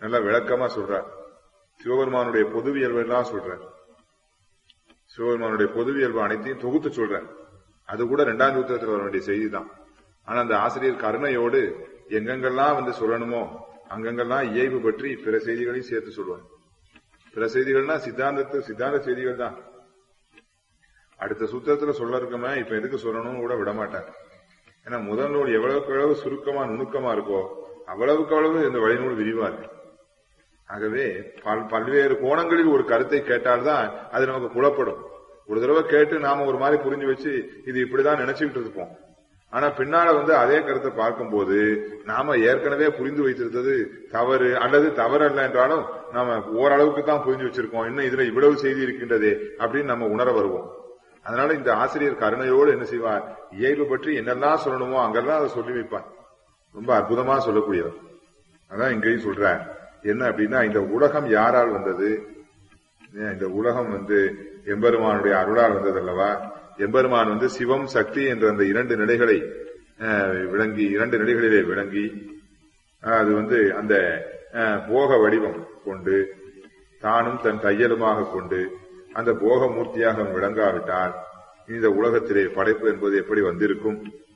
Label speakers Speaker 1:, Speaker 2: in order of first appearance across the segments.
Speaker 1: நல்லா விளக்கமா சொல்றார் சிவபெருமானுடைய பொதுவியல்பெல்லாம் சொல்றார் சிவபெருமானுடைய பொதுவியல்பு அனைத்தையும் தொகுத்து சொல்றார் அது கூட இரண்டாம் சூத்திரத்தில் வர வேண்டிய செய்தி தான் ஆனா அந்த ஆசிரியர் கருணையோடு எங்கெங்கெல்லாம் வந்து சொல்லணுமோ அங்கங்கெல்லாம் இயல்பு பற்றி பிற செய்திகளையும் சேர்த்து சொல்லுவார் பிற செய்திகள்னா சித்தாந்தத்து சித்தாந்த செய்திகள் தான் அடுத்த சூத்திரத்துல சொல்ல இருக்கமே இப்ப எதுக்கு சொல்லணும்னு கூட விட மாட்டார் ஏன்னா முதல் நூல் எவ்வளவுக்கு எவ்வளவு சுருக்கமா நுணுக்கமா இருக்கோ அவ்வளவுக்கு அவ்வளவு இந்த வழிநூல் விரிவா இருக்கு ஆகவே பல் பல்வேறு கோணங்களில் ஒரு கருத்தை கேட்டால்தான் அது நமக்கு புலப்படும் ஒரு தடவை கேட்டு நாம ஒரு மாதிரி புரிஞ்சு வச்சு இது இப்படிதான் நினைச்சுக்கிட்டு இருப்போம் ஆனா பின்னால வந்து அதே கருத்தை பார்க்கும்போது நாம ஏற்கனவே புரிந்து வைத்திருந்தது தவறு அல்லது தவறு அல்ல என்றாலும் நாம ஓரளவுக்கு தான் புரிஞ்சு வச்சிருக்கோம் இன்னும் இதுல இவ்வளவு செய்தி இருக்கின்றதே அப்படின்னு நம்ம உணர வருவோம் அதனால இந்த ஆசிரியர் கருணையோடு என்ன செய்வார் இயல்பு பற்றி என்னெல்லாம் சொல்லணுமோ அங்கெல்லாம் அதை சொல்லி வைப்பார் ரொம்ப அற்புதமா சொல்லக்கூடியவர் அதான் இங்கேயும் சொல்றார் என்ன அப்படின்னா இந்த உலகம் யாரால் வந்தது ஏன் இந்த உலகம் வந்து எம்பெருமானுடைய அருளால் வந்தது அல்லவா எம்பெருமான் வந்து சிவம் சக்தி என்ற அந்த இரண்டு நிலைகளை அஹ், விளங்கி இரண்டு நிலைகளிலே விளங்கி அஹ், அது வந்து அந்த அஹ், போக வடிவம் கொண்டு தானும் தன் தையலுமாக கொண்டு அந்த போக மூர்த்தியாக அவன் விளங்காவிட்டால் இந்த உலகத்திலே படைப்பு என்பது எப்படி வந்திருக்கும்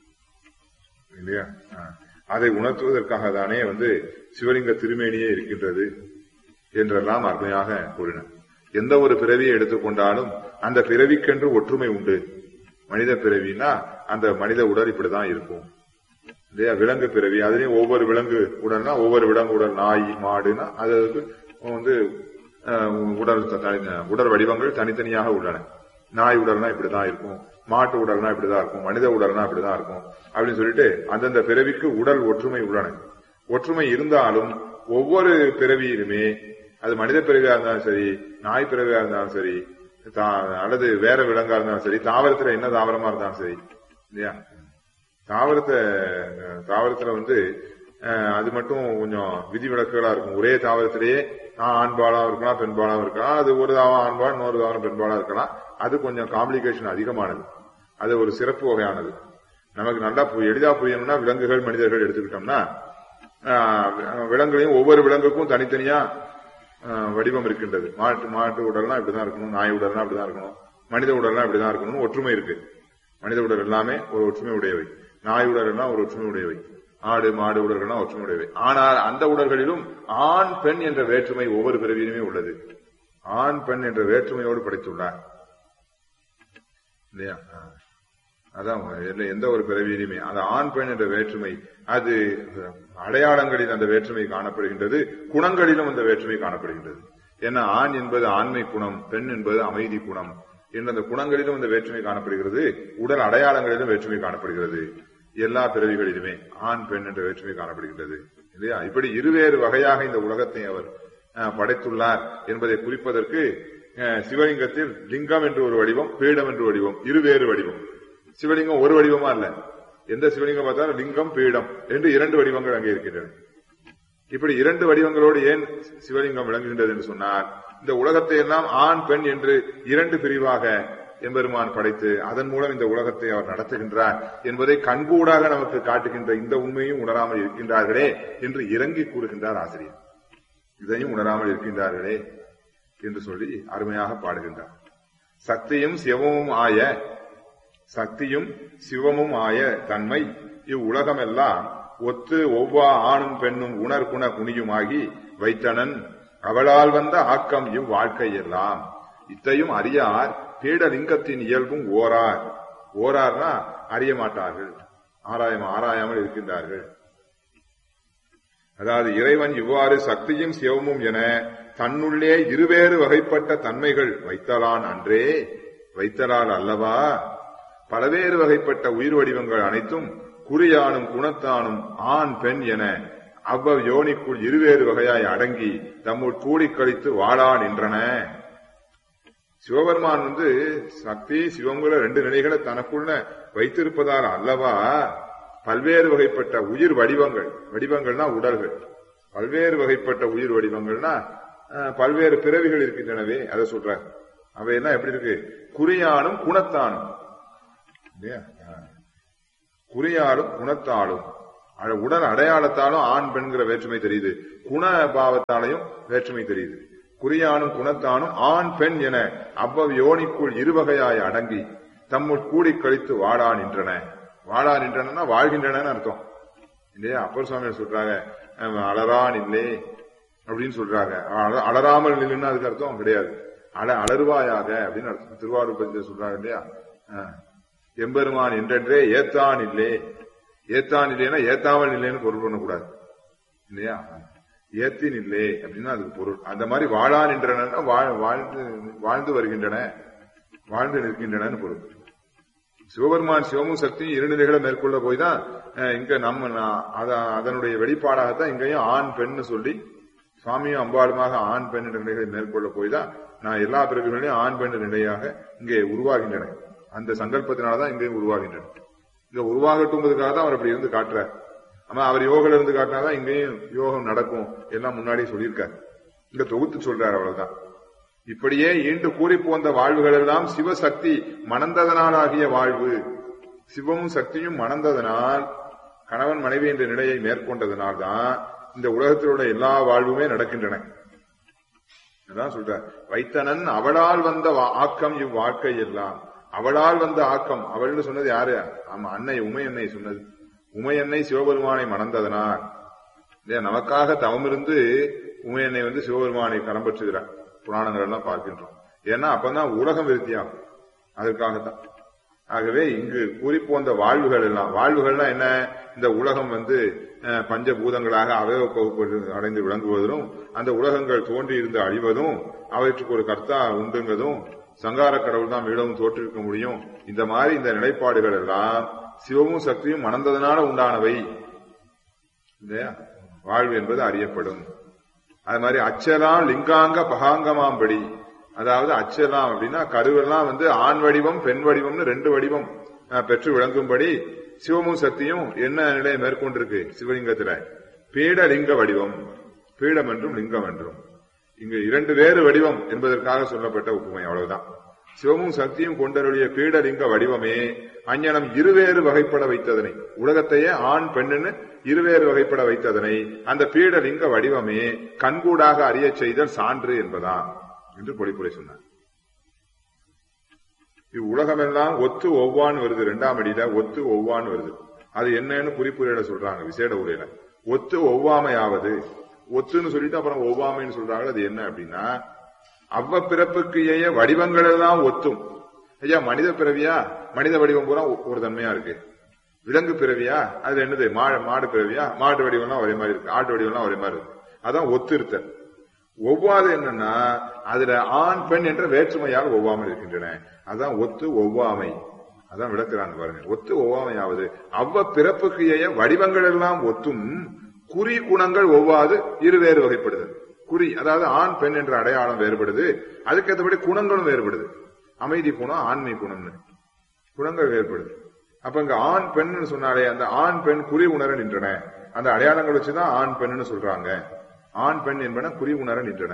Speaker 1: இல்லையா ஆ. அதை உணர்த்துவதற்காக தானே வந்து சிவலிங்க திருமேனியே இருக்கின்றது என்றெல்லாம் அருமையாக கூறினார் எந்த ஒரு பிறவியை எடுத்துக்கொண்டாலும் அந்த பிறவிக்கென்று ஒற்றுமை உண்டு மனித பிறவினா அந்த மனித உடல் இப்படிதான் இருக்கும் இல்லையா விலங்கு பிறவி அதுலயும் ஒவ்வொரு விலங்கு உடல்னா ஒவ்வொரு விலங்கு உடல் நாய் மாடுனா அதுக்கு வந்து அஹ், உடல் த- தனி- உடல் வடிவங்கள் தனித்தனியாக உள்ளன நாய் உடல்னா இப்படிதான் இருக்கும் மாட்டு உடல்னா இப்படிதான் இருக்கும் மனித உடல்னா இப்படிதான் இருக்கும் அப்படின்னு சொல்லிட்டு அந்தந்த பிறவிக்கு உடல் ஒற்றுமை உள்ளன ஒற்றுமை இருந்தாலும் ஒவ்வொரு பிறவியிலுமே அது மனித பிறவியா இருந்தாலும் சரி நாய் பிறவியா இருந்தாலும் சரி தா- அல்லது வேற விலங்கா இருந்தாலும் சரி தாவரத்துல என்ன தாவரமா இருந்தாலும் சரி இல்லையா தாவரத்தை அஹ், தாவரத்துல வந்து அஹ், அது மட்டும் கொஞ்சம் விதிவிலக்குகளா இருக்கும் ஒரே தாவரத்திலேயே ஆஹ், ஆண்பாலா இருக்கலாம் பெண்பாலா இருக்கலாம் அது ஒரு தாவரம் ஆண்பால் இன்னொரு தாவரம் பெண்பாலா இருக்கலாம் அது கொஞ்சம் காம்ப்ளிகேஷன் அதிகமானது அது ஒரு சிறப்பு வகையானது நமக்கு நல்லா பு- எளிதா புரியணும்னா விலங்குகள் மனிதர்கள் எடுத்துக்கிட்டோம்னா ஆஹ், விலங்குலையும் ஒவ்வொரு விலங்குக்கும் தனித்தனியா ஆஹ், வடிவம் இருக்கின்றது மாட்டு மாட்டு உடல்னா இப்படிதான் இருக்கணும் நாய் உடல்னா இப்படிதான் இருக்கணும் மனித உடல்னா இப்படிதான் இருக்கணும் ஒற்றுமை இருக்கு மனித உடல் எல்லாமே ஒரு ஒற்றுமை உடையவை நாய் உடல் எல்லாம் ஒரு ஒற்றுமை உடையவை ஆடு மாடு உடல்கள்லாம் ஒற்றுமை உடையவை ஆனால் அந்த உடல்களிலும் ஆண் பெண் என்ற வேற்றுமை ஒவ்வொரு பிறவியிலுமே உள்ளது ஆண் பெண் என்ற வேற்றுமையோடு படைத்துள்ளார் இல்லையா ஆ. அதான் எல்ல- எந்த ஒரு பிறவியிலுமே அந்த ஆண் பெண் என்ற வேற்றுமை அது அடையாளங்களில் அந்த வேற்றுமை காணப்படுகின்றது குணங்களிலும் அந்த வேற்றுமை காணப்படுகின்றது ஏன்னா ஆண் என்பது ஆண்மை குணம் பெண் என்பது அமைதி குணம் என்ற அந்த குணங்களிலும் அந்த வேற்றுமை காணப்படுகிறது உடல் அடையாளங்களிலும் வேற்றுமை காணப்படுகிறது எல்லா பிறவிகளிலுமே ஆண் பெண் என்ற வேற்றுமை காணப்படுகின்றது இல்லையா இப்படி இருவேறு வகையாக இந்த உலகத்தை அவர் அஹ், படைத்துள்ளார் என்பதை குறிப்பதற்கு அஹ், சிவலிங்கத்தில் லிங்கம் என்று ஒரு வடிவம் பீடம் என்று வடிவம் இருவேறு வடிவம் சிவலிங்கம் ஒரு வடிவமா இல்ல எந்த சிவலிங்கம் பார்த்தாலும் லிங்கம் பீடம் என்று இரண்டு வடிவங்கள் அங்கே இருக்கின்றன இப்படி இரண்டு வடிவங்களோடு ஏன் சிவலிங்கம் விளங்குகின்றது என்று சொன்னார் இந்த உலகத்தை எல்லாம் ஆண் பெண் என்று இரண்டு பிரிவாக எம்பெருமான் படைத்து அதன் மூலம் இந்த உலகத்தை அவர் நடத்துகின்றார் என்பதை கண்கூடாக நமக்கு காட்டுகின்ற இந்த உண்மையும் உணராமல் இருக்கின்றார்களே என்று இறங்கி கூறுகின்றார் ஆசிரியர் இதையும் உணராமல் இருக்கின்றார்களே என்று சொல்லி அருமையாக பாடுகின்றார் சக்தியும் சிவமும் ஆய சக்தியும் சிவமும் ஆய தன்மை இவ்வுலகமெல்லாம் ஒத்து ஒவ்வா ஆணும் பெண்ணும் உணர் குண குனியுமாகி வைத்தனன் அவளால் வந்த ஆக்கம் இவ்வாழ்க்கை எல்லாம் இத்தையும் அறியார் பீடலிங்கத்தின் இயல்பும் ஓரார் ஓரார்னா அறிய மாட்டார்கள் ஆராயம் ஆராயாமல் இருக்கின்றார்கள் அதாவது இறைவன் இவ்வாறு சக்தியும் சிவமும் என தன்னுள்ளே இருவேறு வகைப்பட்ட தன்மைகள் வைத்தலான் அன்றே வைத்தலால் அல்லவா பலவேறு வகைப்பட்ட உயிர் வடிவங்கள் அனைத்தும் குறியானும் குணத்தானும் ஆண் பெண் என அவ்வ யோனிக்குள் இருவேறு வகையாய் அடங்கி தம்முள் கூடிக் கழித்து வாழா நின்றன சிவபெருமான் வந்து சக்தி சிவங்குல ரெண்டு நிலைகளை தனக்குள்ள வைத்திருப்பதால் அல்லவா பல்வேறு வகைப்பட்ட உயிர் வடிவங்கள் வடிவங்கள்னா உடல்கள் பல்வேறு வகைப்பட்ட உயிர் வடிவங்கள்னா அஹ், பல்வேறு பிறவிகள் இருக்கின்றனவே அதை சொல்ற அவையெல்லாம் எப்படி இருக்கு குறியானும் குணத்தானும் இல்லையா அஹ். குறியாலும் குணத்தாலும் அட- உடல் அடையாளத்தாலும் ஆண் பெண்கிற வேற்றுமை தெரியுது குண பாவத்தாலையும் வேற்றுமை தெரியுது குறியானும் குணத்தானும் ஆண் பெண் என அவ்வவ் யோனிக்குள் இருவகையாய் அடங்கி தம்முள் கூடி கழித்து வாழா நின்றன வாழா நின்றன வாழ்கின்றன அர்த்தம் இல்லையா அப்பர் சுவாமி சொல்றாங்க அஹ், அலறான் இல்லே அப்படின்னு சொல்றாங்க அல- அலறாமல் நில்லுன்னா அதுக்கு அர்த்தம் கிடையாது அல அலறுவாயாக அப்படின்னு அர்த்தம் திருவாரூர் பத்தி சொல்றாங்க இல்லையா அஹ். எம்பெருமான் என்றென்றே ஏத்தான் இல்லே ஏத்தான் இல்லைன்னா ஏத்தாமல் இல்லைன்னு பொருள் பண்ணக்கூடாது இல்லையா ஏத்தின் இல்லை அப்படின்னா அதுக்கு பொருள் அந்த மாதிரி வாழா நின்றன வாழ்ந்து வாழ்ந்து வருகின்றன வாழ்ந்து நிற்கின்றன பொருள் சிவபெருமான் சிவமும் சக்தியும் இரு நிலைகளை மேற்கொள்ள போய் தான் அஹ், இங்க நம்ம நா- அத- அதனுடைய வெளிப்பாடாகத்தான் இங்கேயும் ஆண் பெண்ணு சொல்லி சுவாமியும் அம்பாளுமாக ஆண் பெண் என்ற நிலைகளை மேற்கொள்ள போய் தான் நான் எல்லா பிறகுகளையும் ஆண் பெண் என்ற நிலையாக இங்கே உருவாகின்றன அந்த சங்கல்பத்தினாலதான் இங்கேயும் உருவாகின்றன இங்க உருவாகட்டும்பதுக்காக தான் அவர் அப்படி இருந்து காட்டுறார் ஆமா அவர் யோகில இருந்து காட்டினாதான் இங்கேயும் யோகம் நடக்கும் எல்லாம் முன்னாடியே சொல்லியிருக்காரு இங்க தொகுத்து சொல்றாரு அவ்வளவுதான் இப்படியே ஈண்டு கூறி போந்த வாழ்வுகள் எல்லாம் சிவசக்தி மணந்ததனாலாகிய வாழ்வு சிவமும் சக்தியும் மணந்ததனால் கணவன் மனைவி என்ற நிலையை மேற்கொண்டதனால் தான் இந்த உலகத்தில் உள்ள எல்லா வாழ்வுமே நடக்கின்றன அதான் சொல்ற வைத்தனன் அவளால் வந்த வா- ஆக்கம் இவ்வாழ்க்கை எல்லாம் அவளால் வந்த ஆக்கம் அவள்னு சொன்னது யாரு ஆமா அன்னை உமை அன்னை சொன்னது உமை அன்னை சிவபெருமானை மணந்ததனால் இல்லையா நமக்காக தவமிருந்து உமை அன்னை வந்து சிவபெருமானை கரம் பற்றுகிறார் புராணங்கள் எல்லாம் பார்க்கின்றோம் ஏன்னா அப்பதான் உலகம் விருத்தியாகும் அதற்காகத்தான் ஆகவே இங்கு கூறிப்போந்த வாழ்வுகள் எல்லாம் வாழ்வுகள்லாம் என்ன இந்த உலகம் வந்து அஹ், பஞ்சபூதங்களாக அவயவ பகுப்பு அடைந்து விளங்குவதும் அந்த உலகங்கள் தோன்றி இருந்து அழிவதும் அவற்றுக்கு ஒரு கர்த்தா உண்டுங்கிறதும் சங்கார கடவுள் தான் மீளவும் தோற்றிருக்க முடியும் இந்த மாதிரி இந்த நிலைப்பாடுகள் எல்லாம் சிவமும் சக்தியும் மணந்ததனால உண்டானவை இல்லையா வாழ்வு என்பது அறியப்படும் அது மாதிரி அச்சலாம் லிங்காங்க பகாங்கமாம்படி அதாவது அச்சலாம் அப்படின்னா கருவெல்லாம் வந்து ஆண் வடிவம் பெண் வடிவம்னு ரெண்டு வடிவம் அஹ், பெற்று விளங்கும்படி சிவமும் சக்தியும் என்ன நிலையை மேற்கொண்டிருக்கு சிவலிங்கத்துல பீடலிங்க வடிவம் பீடம் என்றும் லிங்கம் என்றும் இங்கு இரண்டு வேறு வடிவம் என்பதற்காக சொல்லப்பட்ட ஒப்புமை அவ்வளவுதான் சிவமும் சக்தியும் கொண்டருடைய பீடலிங்க வடிவமே அஞ்ஞனம் இருவேறு வகைப்பட வைத்ததனை உலகத்தையே ஆண் பெண்ணுன்னு இருவேறு வகைப்பட வைத்ததனை அந்த பீடலிங்க வடிவமே கண்கூடாக அறியச் செய்தல் சான்று என்பதா என்று பொழிப்புரை சொன்னார் இவ்வுலகமெல்லாம் ஒத்து ஒவ்வான்னு வருது இரண்டாம் அடியில ஒத்து ஒவ்வான்னு வருது அது என்னன்னு குறிப்புரையில சொல்றாங்க விசேட உரையில ஒத்து ஒவ்வாமையாவது ஒத்துன்னு சொல்லிட்டு அப்புறம் ஒவ்வாமைன்னு சொல்றாங்க அது என்ன அப்படின்னா அவ்வ பிறப்புக்கு ஏய வடிவங்கள் எல்லாம் ஒத்தும் ஐயா மனித பிறவியா மனித வடிவம் பூரா ஒ- ஒரு தன்மையா இருக்கு விலங்கு பிறவியா அது என்னது மா- மாடு பிறவியா மாடு வடிவம்லாம் ஒரே மாதிரி இருக்கு ஆட்டு வடிவம்லாம் ஒரே மாதிரி இருக்கு அதான் ஒத்திருத்தல் ஒவ்வாது என்னன்னா அதுல ஆண் பெண் என்ற வேற்றுமையால் ஒவ்வாமல் இருக்கின்றன அதான் ஒத்து ஒவ்வாமை அதான் விளக்குறாங்க பாருங்க ஒத்து ஒவ்வாமையாவது அவ்வ பிறப்புக்கு ஏய வடிவங்கள் எல்லாம் ஒத்தும் குறி குணங்கள் ஒவ்வாது இருவேறு வகைப்படுது குறி அதாவது ஆண் பெண் என்ற அடையாளம் வேறுபடுது அதுக்கேற்றபடி குணங்களும் வேறுபடுது அமைதி குணம் ஆண்மை குணம்னு குணங்கள் வேறுபடுது அப்ப இங்க ஆண் பெண்னு சொன்னாலே அந்த ஆண் பெண் குறி உணர நின்றன அந்த அடையாளங்கள் வச்சுதான் ஆண் பெண்ணுன்னு சொல்றாங்க ஆண் பெண் என்பன குறி உணர நின்றன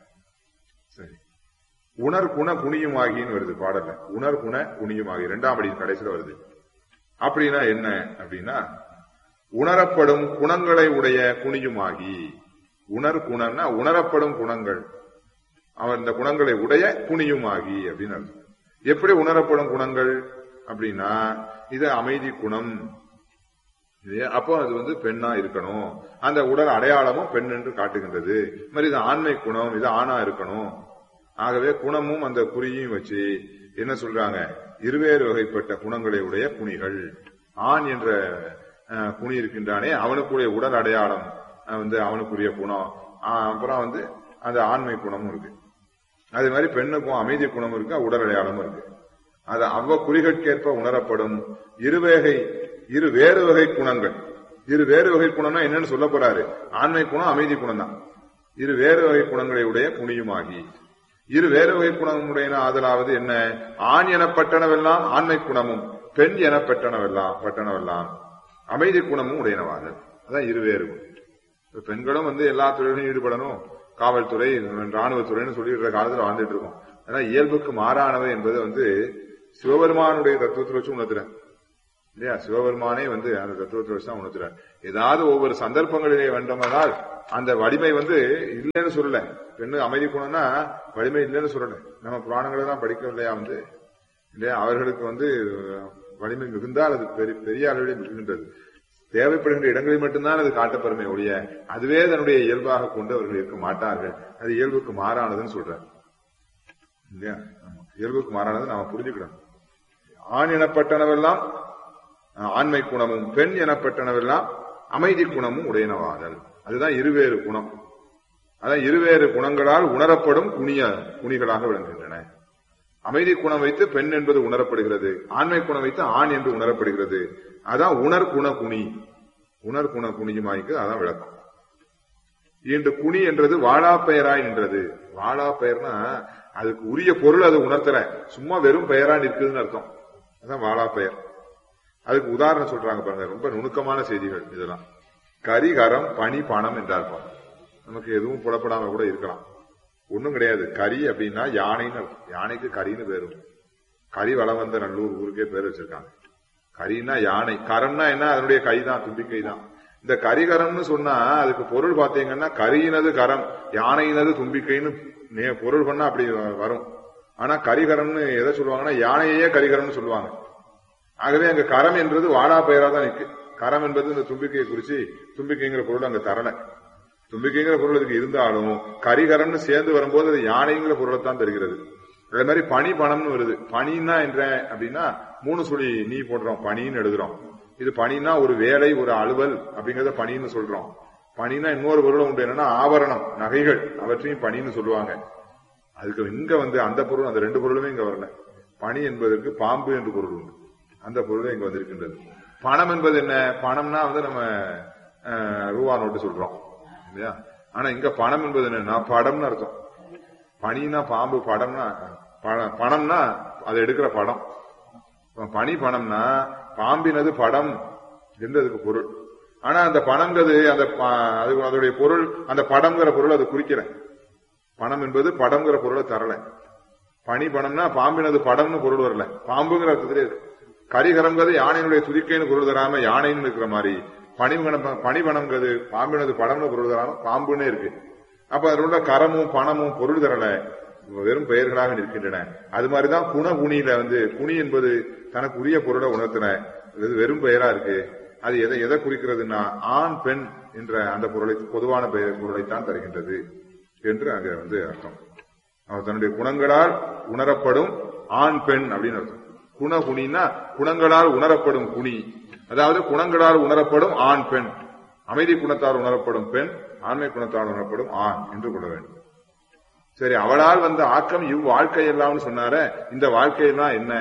Speaker 1: சரி உணர் குண குனியுமாகின்னு வருது பாடல்ல உணர் குண குனியுமாகி இரண்டாம் அடி கடைசியில வருது அப்படின்னா என்ன அப்படின்னா உணரப்படும் குணங்களை உடைய குனியுமாகி உணர் குணம்னா உணரப்படும் குணங்கள் அவன் இந்த குணங்களை உடைய குனியுமாகி அப்படின்னு அர்த்தம் எப்படி உணரப்படும் குணங்கள் அப்படின்னா இது அமைதி குணம் இல்லையா? அப்போ அது வந்து பெண்ணா இருக்கணும் அந்த உடல் அடையாளமும் பெண் என்று காட்டுகின்றது இது மாதிரி இது ஆண்மை குணம் இது ஆணா இருக்கணும் ஆகவே குணமும் அந்த குறியையும் வச்சு என்ன சொல்றாங்க இருவேறு வகைப்பட்ட குணங்களை உடைய குணிகள் ஆண் என்ற அஹ், குனி இருக்கின்றானே அவனுக்குரிய உடல் அடையாளம் அஹ், வந்து அவனுக்குரிய குணம் ஆஹ், அப்புறம் வந்து அந்த ஆண்மை குணமும் இருக்கு அதே மாதிரி பெண்ணுக்கும் அமைதி குணம் இருக்கு உடல் அடையாளமும் இருக்கு அது அவ்வ குறிகட்கேற்ப உணரப்படும் இருவேகை இரு வேறு வகை குணங்கள் இரு வேறு வகை குணம்னா என்னன்னு சொல்ல போறாரு ஆண்மை குணம் அமைதி குணம் தான் இரு வேறு வகை குணங்களை உடைய குணியுமாகி இரு வேறு வகை குணமுடைய ஆதலாவது என்ன ஆண் எனப்பட்டனவெல்லாம் ஆண்மை குணமும் பெண் எனப்பட்டனவெல்லாம் பட்டனவெல்லாம் அமைதி குணமும் உடையனவாக அதான் இருவேறு குணம் இப்ப பெண்களும் வந்து எல்லா துறையிலும் ஈடுபடணும் காவல்துறை ராணுவத்துறைன்னு சொல்லிடுற காலத்துல வாழ்ந்துட்டு இருக்கோம் ஆனா இயல்புக்கு மாறானவை என்பது வந்து சிவபெருமானுடைய தத்துவத்தில் வச்சு உணர்த்துறேன் இல்லையா சிவபெருமானே வந்து அந்த தத்துவத்தை வச்சு தான் உணர்த்துறார் ஏதாவது ஒவ்வொரு சந்தர்ப்பங்களிலே வேண்டுமானால் அந்த வலிமை வந்து இல்லைன்னு சொல்லல பெண்ணு அமைதி குணம்னா வலிமை இல்லைன்னு சொல்லல நம்ம புராணங்களை தான் படிக்கவில்லையா வந்து இல்லையா அவர்களுக்கு வந்து வலிமை மிகுந்தால் அது பெரிய பெரிய அளவிலே மிகுகின்றது தேவைப்படுகின்ற இடங்களில் மட்டும்தான் அது காட்டப்பெருமை ஒழிய அதுவே தன்னுடைய இயல்பாக கொண்டு அவர்கள் இருக்க மாட்டார்கள் அது இயல்புக்கு மாறானதுன்னு சொல்றார் இல்லையா ஆமா. இயல்புக்கு மாறானது நாம புரிஞ்சுக்கணும் ஆண் எனப்பட்டனவெல்லாம் அஹ், ஆண்மை குணமும் பெண் எனப்பட்டனவெல்லாம் அமைதி குணமும் உடையனவாதல் அதுதான் இருவேறு குணம் அதான் இருவேறு குணங்களால் உணரப்படும் குணிய குணிகளாக விளங்குகின்றன அமைதி குணம் வைத்து பெண் என்பது உணரப்படுகிறது ஆண்மை குணம் வைத்து ஆண் என்று உணரப்படுகிறது அதான் உணர் குண குணி உணர் குண குணியுமாய்க்கு அதான் விளக்கம் இன்று குணி என்றது வாழா பெயராய் நின்றது வாழா பெயர்னா அதுக்கு உரிய பொருள் அது உணர்த்தல சும்மா வெறும் பெயரா நிற்குதுன்னு அர்த்தம் அதான் வாழா பெயர் அதுக்கு உதாரணம் சொல்றாங்க பாருங்க ரொம்ப நுணுக்கமான செய்திகள் இதெல்லாம் கரிகரம் பனி பணம் என்றார்ப்பாங்க நமக்கு எதுவும் புலப்படாம கூட இருக்கலாம் ஒண்ணும் கிடையாது கரி அப்படின்னா யானைன்னு அர்த்தம். யானைக்கு கரின்னு பேரும் கரி வளம் வந்த நல்லூர் ஊருக்கே பேர் வச்சிருக்காங்க கரின்னா யானை கரம்னா என்ன அதனுடைய கை தான் தும்பிக்கை தான் இந்த கரிகரம்னு சொன்னா அதுக்கு பொருள் பாத்தீங்கன்னா கரியினது கரம் யானையினது தும்பிக்கைன்னு நே- பொருள் பண்ணா அப்படி வ- வரும் ஆனா கரிகரம்னு எதை சொல்லுவாங்கன்னா யானையே கரிகரம்னு சொல்லுவாங்க ஆகவே அங்க கரம் என்றது வாடா பெயரா தான் நிற்கு கரம் என்பது இந்த தும்பிக்கையை குறிச்சு தும்பிக்கைங்கிற பொருள் அங்க தரல தும்பிக்கைங்கிற பொருள் அதுக்கு இருந்தாலும் கரிகரம்னு சேர்ந்து வரும்போது அது யானைங்கிற பொருளை தான் தருகிறது அதே மாதிரி பனி பணம்னு வருது பனின்னா என்ற அப்படின்னா மூணு சுழி நீ போடுறோம் பனின்னு எழுதுறோம் இது பனின்னா ஒரு வேலை ஒரு அலுவல் அப்படிங்கறத பனின்னு சொல்றோம் பனின்னா இன்னொரு பொருள் உண்டு என்னன்னா ஆபரணம் நகைகள் அவற்றையும் பனின்னு சொல்லுவாங்க அதுக்கு இங்க வந்து அந்த பொருள் அந்த ரெண்டு பொருளுமே இங்க வரல பனி என்பதற்கு பாம்பு என்று பொருள் உண்டு அந்த பொருளே இங்க வந்திருக்கின்றது பணம் என்பது என்ன பணம்னா வந்து நம்ம அஹ், ரூபா நோட்டு சொல்றோம் இல்லையா ஆனா இங்க பணம் என்பது என்னன்னா படம்னு அர்த்தம் பனினா பாம்பு படம்னா பண- பணம்னா அதை எடுக்கிற படம் இப்ப பனி பணம்னா பாம்பினது படம் என்றதுக்கு பொருள் ஆனா அந்த பணம்ங்கிறது அந்த ப- அது அதோடைய பொருள் அந்த படம்ங்கிற பொருள் அது குறிக்கிற பணம் என்பது படம்ங்கிற பொருளை தரல பனி பணம்னா பாம்பினது படம்னு பொருள் வரல பாம்புங்கிற அர்த்தத்திலே இருக்கு. கரிகரம்ங்கிறது யானையினுடைய துதிக்கைன்னு பொருள் தராம யானைன்னு இருக்கிற மாதிரி பனிபணம் பனிபணம்ங்கிறது பாம்பினது படம்னு பொருள் தராம பாம்புன்னே இருக்கு அப்ப அதில் உள்ள கரமும் பணமும் பொருள் தரல வெறும் பெயர்களாக நிற்கின்றன அது மாதிரிதான் குண குணியில வந்து குணி என்பது தனக்கு உரிய பொருளை உணர்த்தின இது வெறும் பெயரா இருக்கு அது எதை எதை குறிக்கிறதுனா ஆண் பெண் என்ற அந்த பொருளை பொதுவான பெயர் பொருளைத்தான் தருகின்றது என்று அங்க வந்து அர்த்தம் அவர் தன்னுடைய குணங்களால் உணரப்படும் ஆண் பெண் அப்படின்னு அர்த்தம் குண குணின்னா குணங்களால் உணரப்படும் குணி அதாவது குணங்களால் உணரப்படும் ஆண் பெண் அமைதி குணத்தால் உணரப்படும் பெண் ஆண்மை குணத்தால் உணரப்படும் ஆண் என்று கொள்ள வேண்டும் சரி அவளால் வந்த ஆக்கம் இவ் வாழ்க்கை எல்லாம்னு சொன்னார இந்த வாழ்க்கையெல்லாம் என்ன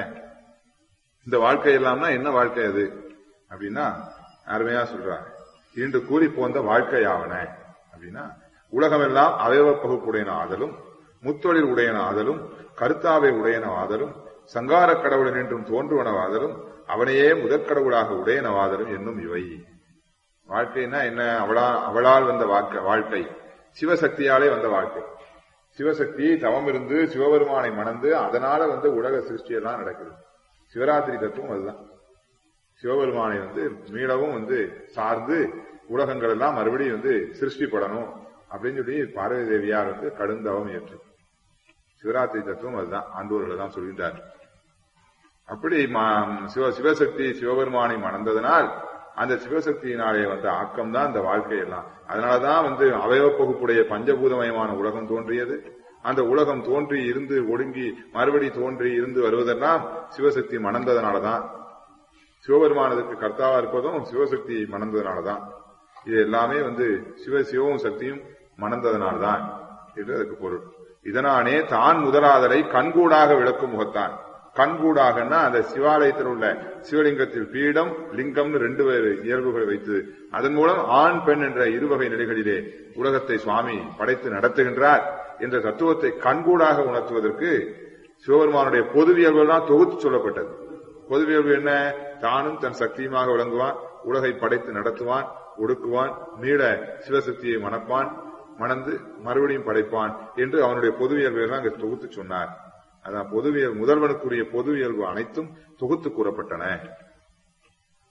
Speaker 1: இந்த வாழ்க்கை எல்லாம்னா என்ன வாழ்க்கை அது அப்படின்னா அருமையா சொல்றாங்க இன்று கூறி போந்த வாழ்க்கை ஆவன அப்படின்னா உலகமெல்லாம் அவயவ பகுப்புடையன ஆதலும் முத்தொழில் உடையன ஆதலும் கருத்தாவை உடையன ஆதலும் சங்கார கடவுளன் என்றும் தோன்றுவனவாதலும் அவனையே முதற்கடவுளாக உடையனவாதலும் என்னும் இவை வாழ்க்கைன்னா என்ன அவளா அவளால் வந்த வாழ்க்கை வாழ்க்கை சிவசக்தியாலே வந்த வாழ்க்கை சிவசக்தி தவம் இருந்து சிவபெருமானை மணந்து அதனால வந்து உலக சிருஷ்டி எல்லாம் நடக்குது சிவராத்திரி தத்துவம் அதுதான் சிவபெருமானை வந்து மீளவும் வந்து சார்ந்து உலகங்கள் எல்லாம் மறுபடியும் வந்து சிருஷ்டிப்படணும் அப்படின்னு சொல்லி பார்வதி தேவியார் வந்து கடுந்தவம் ஏற்று சிவராத்திரி தத்துவம் அதுதான் ஆண்டோர்கள் தான் சொல்கின்றார் அப்படி மா- சிவ சிவசக்தி சிவபெருமானை மணந்ததனால் அந்த சிவசக்தியினாலே வந்த ஆக்கம் தான் இந்த வாழ்க்கை எல்லாம் அதனாலதான் வந்து அவயவ பகுப்புடைய பஞ்சபூதமயமான உலகம் தோன்றியது அந்த உலகம் தோன்றி இருந்து ஒடுங்கி மறுபடி தோன்றி இருந்து வருவதெல்லாம் சிவசக்தி மணந்ததனாலதான் சிவபெருமானதுக்கு கர்த்தாவா இருப்பதும் சிவசக்தி மணந்ததனாலதான் இது எல்லாமே வந்து சிவ சிவவும் சக்தியும் மணந்ததனால்தான் என்று அதுக்கு பொருள் இதனானே தான் முதலாதலை கண்கூடாக விளக்கும் முகத்தான் கண்கூடாகன்னா அந்த சிவாலயத்தில் உள்ள சிவலிங்கத்தில் பீடம் லிங்கம்னு ரெண்டு வேறு இயல்புகளை வைத்து அதன் மூலம் ஆண் பெண் என்ற இருவகை நிலைகளிலே உலகத்தை சுவாமி படைத்து நடத்துகின்றார் என்ற தத்துவத்தை கண்கூடாக உணர்த்துவதற்கு சிவபெருமானுடைய பொதுவியல்புகள் தான் தொகுத்து சொல்லப்பட்டது பொதுவியல்பு என்ன தானும் தன் சக்தியுமாக விளங்குவான் உலகை படைத்து நடத்துவான் ஒடுக்குவான் மீள சிவசக்தியை மணப்பான் மணந்து மறுபடியும் படைப்பான் என்று அவனுடைய பொதுவியல்புகள் அங்கு தொகுத்து சொன்னார் அதான் பொதுவியல் முதல்வனுக்குரிய பொதுவியல்பு அனைத்தும் தொகுத்து கூறப்பட்டன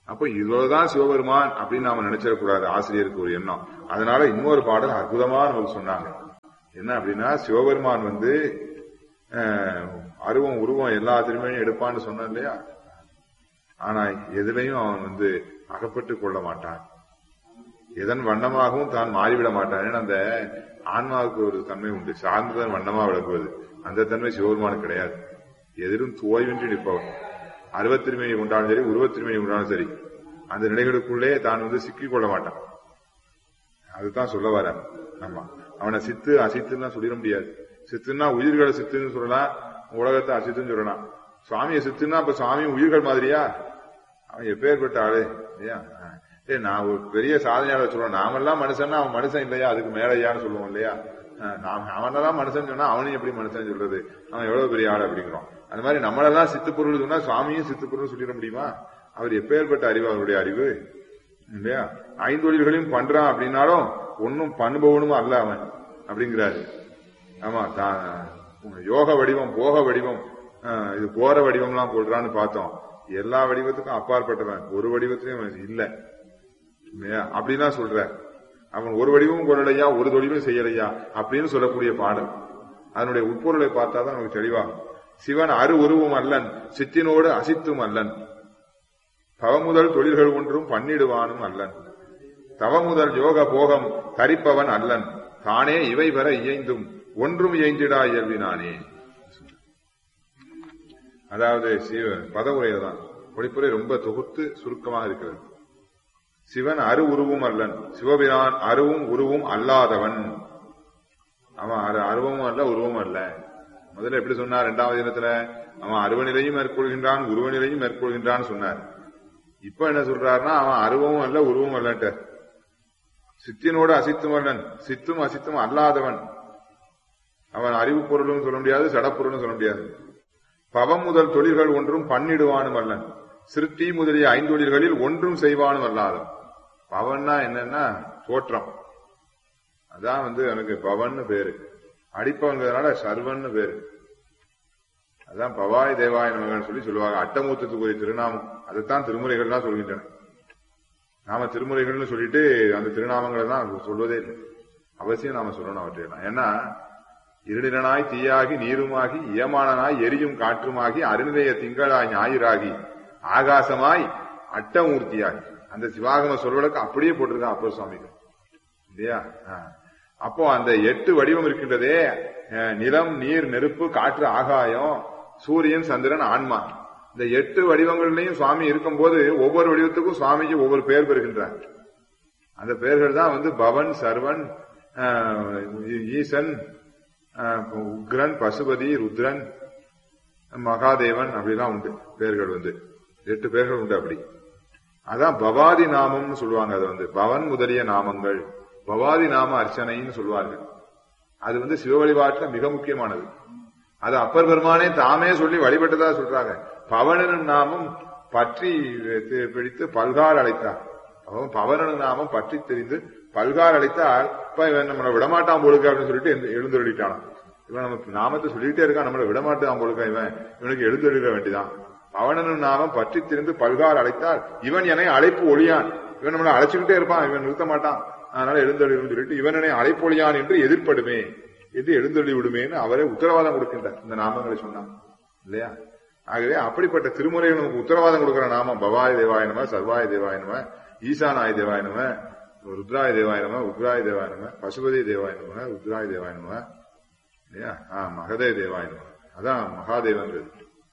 Speaker 1: அப்ப இவ்வளவுதான் சிவபெருமான் அப்படின்னு நாம நினைச்சிடக்கூடாது ஆசிரியருக்கு ஒரு எண்ணம் அதனால இன்னொரு பாடல் அற்புதமா நமக்கு சொன்னாங்க என்ன அப்படின்னா சிவபெருமான் வந்து அஹ், அருவம் உருவம் எல்லா திருமையும் எடுப்பான்னு சொன்னான் இல்லையா ஆனா எதுலையும் அவன் வந்து அகப்பட்டு கொள்ள மாட்டான் எதன் வண்ணமாகவும் தான் மாறிவிட மாட்டான் ஏன்னா அந்த ஆன்மாவுக்கு ஒரு தன்மை உண்டு சார்ந்ததன் வண்ணமா விளக்குவது அந்த தன்மை சிவபெருமானுக்கு கிடையாது எதிரும் தோய்வின்றி நிற்பவன் அருவத்திருமையை உண்டாலும் சரி உருவத்திருமையை உண்டாலும் சரி அந்த நிலைகளுக்குள்ளே தான் வந்து சிக்கிக் கொள்ள மாட்டான் அதுதான் சொல்ல வர ஆமா அவனை சித்து அசித்துன்னு சொல்லிட முடியாது சித்துன்னா உயிர்களை சித்துன்னு சொல்லலாம் உலகத்தை அசித்துன்னு சொல்லலாம் சுவாமியை சித்துன்னா அப்ப சுவாமி உயிர்கள் மாதிரியா அவன் எப்பேற்பட்ட ஆளு இல்லையா ஆ. ஏய் நான் ஒரு பெரிய சாதனையாளர் சொல்லுவேன் நாமெல்லாம் மனுஷன்னா அவன் மனுஷன் இல்லையா அதுக்கு மேலையான்னு சொல்லுவோம் இல்லையா ஆ, நாம் அவனெல்லாம் மனுஷன் சொன்னா அவனையும் எப்படி மனுஷன் சொல்றது அவன் எவ்வளவு பெரிய ஆள் அப்படிங்கிறோம் அந்த மாதிரி நம்மளெல்லாம் சித்து பொருள் சொன்னா சுவாமியும் சித்து பொருள் சொல்லிட முடியுமா அவர் எப்பேற்பட்ட அறிவு அவருடைய அறிவு இல்லையா ஐந்தொழில்களையும் பண்றான் அப்படின்னாலும் ஒன்னும் பண்ணுபவனும் அல்ல அவன் அப்படிங்கிறாரு ஆமா தான் யோக வடிவம் போக வடிவம் ஆஹ், இது போற வடிவம்லாம் போடுறான்னு பார்த்தோம் எல்லா வடிவத்துக்கும் அப்பாற்பட்டவன் ஒரு வடிவத்திலையும் அவன் இல்ல இல்லையா அப்படிதான் சொல்ற அவன் ஒரு வடிவமும் கொள்ளலையா ஒரு தொழிலும் செய்யலையா அப்படின்னு சொல்லக்கூடிய பாடல் அதனுடைய உட்பொருளை பார்த்தாதான் நமக்கு தெளிவாகும் சிவன் அரு உருவும் அல்லன் சித்தினோடு அசித்தும் அல்லன் பவமுதல் தொழில்கள் ஒன்றும் பண்ணிடுவானும் அல்லன் தவமுதல் யோக போகம் தரிப்பவன் அல்லன் தானே இவை வர இயைந்தும் ஒன்றும் இயைந்திடா இயல்பினானே அதாவது சிவ பதவுரையில தான் பொழிப்புரை ரொம்ப தொகுத்து சுருக்கமாக இருக்கிறது சிவன் அரு உருவும் அல்லன் சிவபிரான் அருவும் உருவும் அல்லாதவன் அவன் அரு அருவமும் அல்ல உருவமும் அல்ல முதல்ல எப்படி சொன்னார் இரண்டாவது தினத்துல அவன் அருவநிலையும் மேற்கொள்கின்றான் உருவநிலையும் மேற்கொள்கின்றான் சொன்னார் இப்ப என்ன சொல்றாருன்னா அவன் அருவமும் அல்ல உருவமும் அல்லன்ட்டு சித்தினோடு அசித்தும் அல்லன் சித்தும் அசித்தும் அல்லாதவன் அவன் அறிவு பொருளும் சொல்ல முடியாது சடப்பொருளும் சொல்ல முடியாது பவம் முதல் தொழில்கள் ஒன்றும் பண்ணிடுவானும் அல்லன் சிருஷ்டி முதலிய ஐந்தொழில்களில் ஒன்றும் செய்வானும் அல்லாதவன் பவன்னா என்னன்னா தோற்றம் அதான் வந்து எனக்கு பவன்னு பேரு அடிப்பவங்கிறதுனால சர்வன்னு பேரு அதான் பவாய் தேவாய நமகன் சொல்லி சொல்லுவாங்க அட்டமூத்தத்துக்குரிய திருநாமம் அதைத்தான் திருமுறைகள்லாம் சொல்கின்றன நாம திருமுறைகள்னு சொல்லிட்டு அந்த திருநாமங்களை தான் சொல்வதே இல்லை அவசியம் நாம சொல்லணும் அவற்றையெல்லாம் ஏன்னா இருளினாய் தீயாகி நீருமாகி இயமானனாய் எரியும் காற்றுமாகி அருநிலைய திங்களாய் ஞாயிறாகி ஆகாசமாய் அட்டமூர்த்தியாகி அந்த சிவாகம சொல்வதற்கு அப்படியே போட்டிருக்கான் அப்பர் சுவாமிகள் இல்லையா ஆ. அப்போ அந்த எட்டு வடிவம் இருக்கின்றதே அஹ், நிலம் நீர் நெருப்பு காற்று ஆகாயம் சூரியன் சந்திரன் ஆன்மா இந்த எட்டு வடிவங்கள்லயும் சுவாமி இருக்கும்போது ஒவ்வொரு வடிவத்துக்கும் சுவாமிக்கு ஒவ்வொரு பெயர் பெறுகின்றார் அந்த பெயர்கள் தான் வந்து பவன் சர்வன் அஹ், ஈசன் அஹ், உக்ரன் பசுபதி ருத்ரன் மகாதேவன் அப்படிலாம் உண்டு பெயர்கள் வந்து எட்டு பெயர்கள் உண்டு அப்படி அதான் பவாதி நாமம்னு சொல்லுவாங்க அது வந்து பவன் முதலிய நாமங்கள் பவாதி நாம அர்ச்சனைன்னு சொல்லுவார்கள் அது வந்து சிவ வழிபாட்டுல மிக முக்கியமானது அது அப்பர் பெருமானே தாமே சொல்லி வழிபட்டதா சொல்றாங்க பவனனும் நாமம் பற்றி தி- பிடித்து பல்கார் அழைத்தார் அவன் பவனனு நாமம் பற்றி தெரிந்து பல்கார் அழைத்தால் இப்ப இவன் நம்மளை விடமாட்டான் போலுக்கு அப்படின்னு சொல்லிட்டு எழுந்து- எழுந்தருளிட்டானாம் இவன் நம்ம நாமத்தை சொல்லிட்டே இருக்கான் நம்மளை விடமாட்டான் போலுக்க இவன் இவனுக்கு எழுந்தருளிட வேண்டிதான் பவனனும் நாமம் பற்றி திரிந்து பல்கார் அழைத்தால் இவன் என்னை அழைப்பு ஒழியான் இவன் நம்மளை அழைச்சுக்கிட்டே இருப்பான் இவன் நிறுத்த மாட்டான் அதனால எழுந்தருளிடும் சொல்லிட்டு இவனனை அழைப்பொழியான் என்று எதிர்ப்படுமே என்று எழுந்தருளி விடுமேன்னு அவரே உத்தரவாதம் கொடுக்கின்றார் இந்த நாமங்களை சொன்னான் இல்லையா ஆகவே அப்படிப்பட்ட திருமுறைகள் நமக்கு உத்தரவாதம் கொடுக்கிற நாமம் பவாய தேவாய நம சர்வாய தேவாய நம ஈசானாய தேவாய நம ருத்ராய தேவாய நம உக்ராய தேவாய நம பசுபதி தேவாய நம ருத்ராய தேவாய நம இல்லையா ஆ மகதே தேவாய நம அதான் மகாதேவன்றது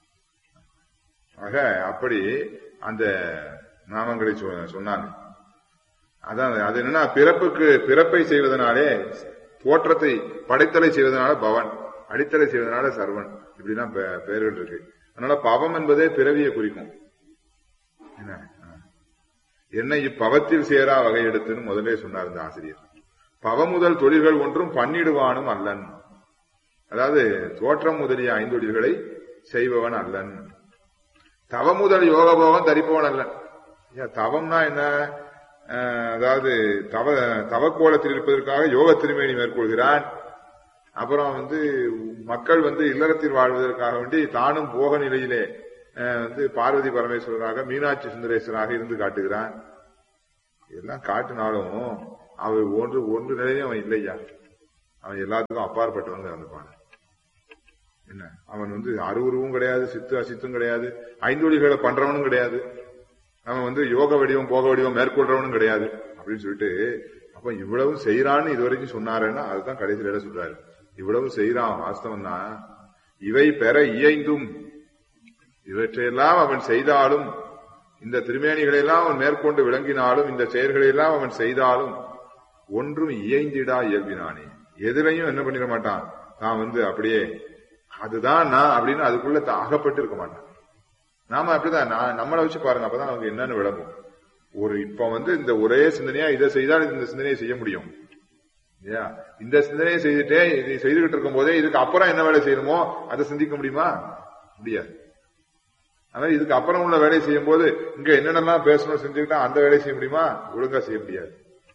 Speaker 1: ஆக அப்படி அந்த நாமங்களை சொ- சொன்னாங்க அதான் அது என்னன்னா பிறப்புக்கு பிறப்பை செய்வதனாலே தோற்றத்தை படைத்தலை செய்வதனால பவன் அடித்தலை செய்வதனால சர்வன் இப்படிலாம் பெ- பெயர்கள் இருக்கு அதனால பவம் என்பதே பிறவியை குறிக்கும் என்ன ஆ. என்னை இப்பவத்தில் சேரா வகை எடுத்துன்னு முதலே சொன்னார் இந்த ஆசிரியர் பவமுதல் தொழில்கள் ஒன்றும் பண்ணிடுவானும் அல்லன் அதாவது தோற்றம் முதலிய ஐந்தொழில்களை செய்பவன் அல்லன் தவமுதல் யோகபோகம் தரிப்பவன் அல்லன் ஐயா, தவம்னா என்ன அஹ், அதாவது தவ தவக்கோலத்தில் இருப்பதற்காக யோக திருமேனி மேற்கொள்கிறான் அப்புறம் வந்து மக்கள் வந்து இல்லறத்தில் வாழ்வதற்காக வேண்டி தானும் போக நிலையிலே அஹ், வந்து பார்வதி பரமேஸ்வரராக மீனாட்சி சுந்தரேஸ்வராக இருந்து காட்டுகிறான் எல்லாம் காட்டினாலும் அவர் ஒன்று ஒன்று நிலையும் அவன் இல்லையா அவன் எல்லாத்துக்கும் அப்பாற்பட்டவங்க இருந்துப்பான் என்ன அவன் வந்து அருவுருவும் கிடையாது சித்து அசித்தும் கிடையாது ஐந்தொழிகளை பண்றவனும் கிடையாது அவன் வந்து யோக வடிவம் போக வடிவம் மேற்கொள்றவனும் கிடையாது அப்படின்னு சொல்லிட்டு அப்ப இவ்வளவு செய்யறான்னு இது வரைக்கும் சொன்னாருன்னா அதுதான் கடைசியில இடம் சொல்றாரு இவ்வளவு செய்யறான் வாஸ்தவம் தான் இவை பெற இயைந்தும் இவற்றையெல்லாம் அவன் செய்தாலும் இந்த திருமேனிகளை எல்லாம் அவன் மேற்கொண்டு விளங்கினாலும் இந்த செயல்களை எல்லாம் அவன் செய்தாலும் ஒன்றும் இயைந்திடா இயல்பினானே எதுலையும் என்ன பண்ணிட மாட்டான் தான் வந்து அப்படியே அதுதான் நான் அப்படின்னு அதுக்குள்ள த- அகப்பட்டு இருக்க மாட்டான் நாம அப்படிதான் நான் நம்மளை வச்சு பாருங்க அப்பதான் நமக்கு என்னன்னு விளங்கும் ஒரு இப்ப வந்து இந்த ஒரே சிந்தனையா இதை செய்தால் இந்த சிந்தனையை செய்ய முடியும் இல்லையா இந்த சிந்தனையை செய்துட்டே இதை செய்துகிட்டு இருக்கும் போதே இதுக்கு அப்புறம் என்ன வேலை செய்யணுமோ அதை சிந்திக்க முடியுமா முடியாது அதனால இதுக்கு அப்புறம் உள்ள வேலையை செய்யும் போது இங்க என்னென்னலாம் பேசணும் செஞ்சுக்கிட்டா அந்த வேலையை செய்ய முடியுமா ஒழுங்கா செய்ய முடியாது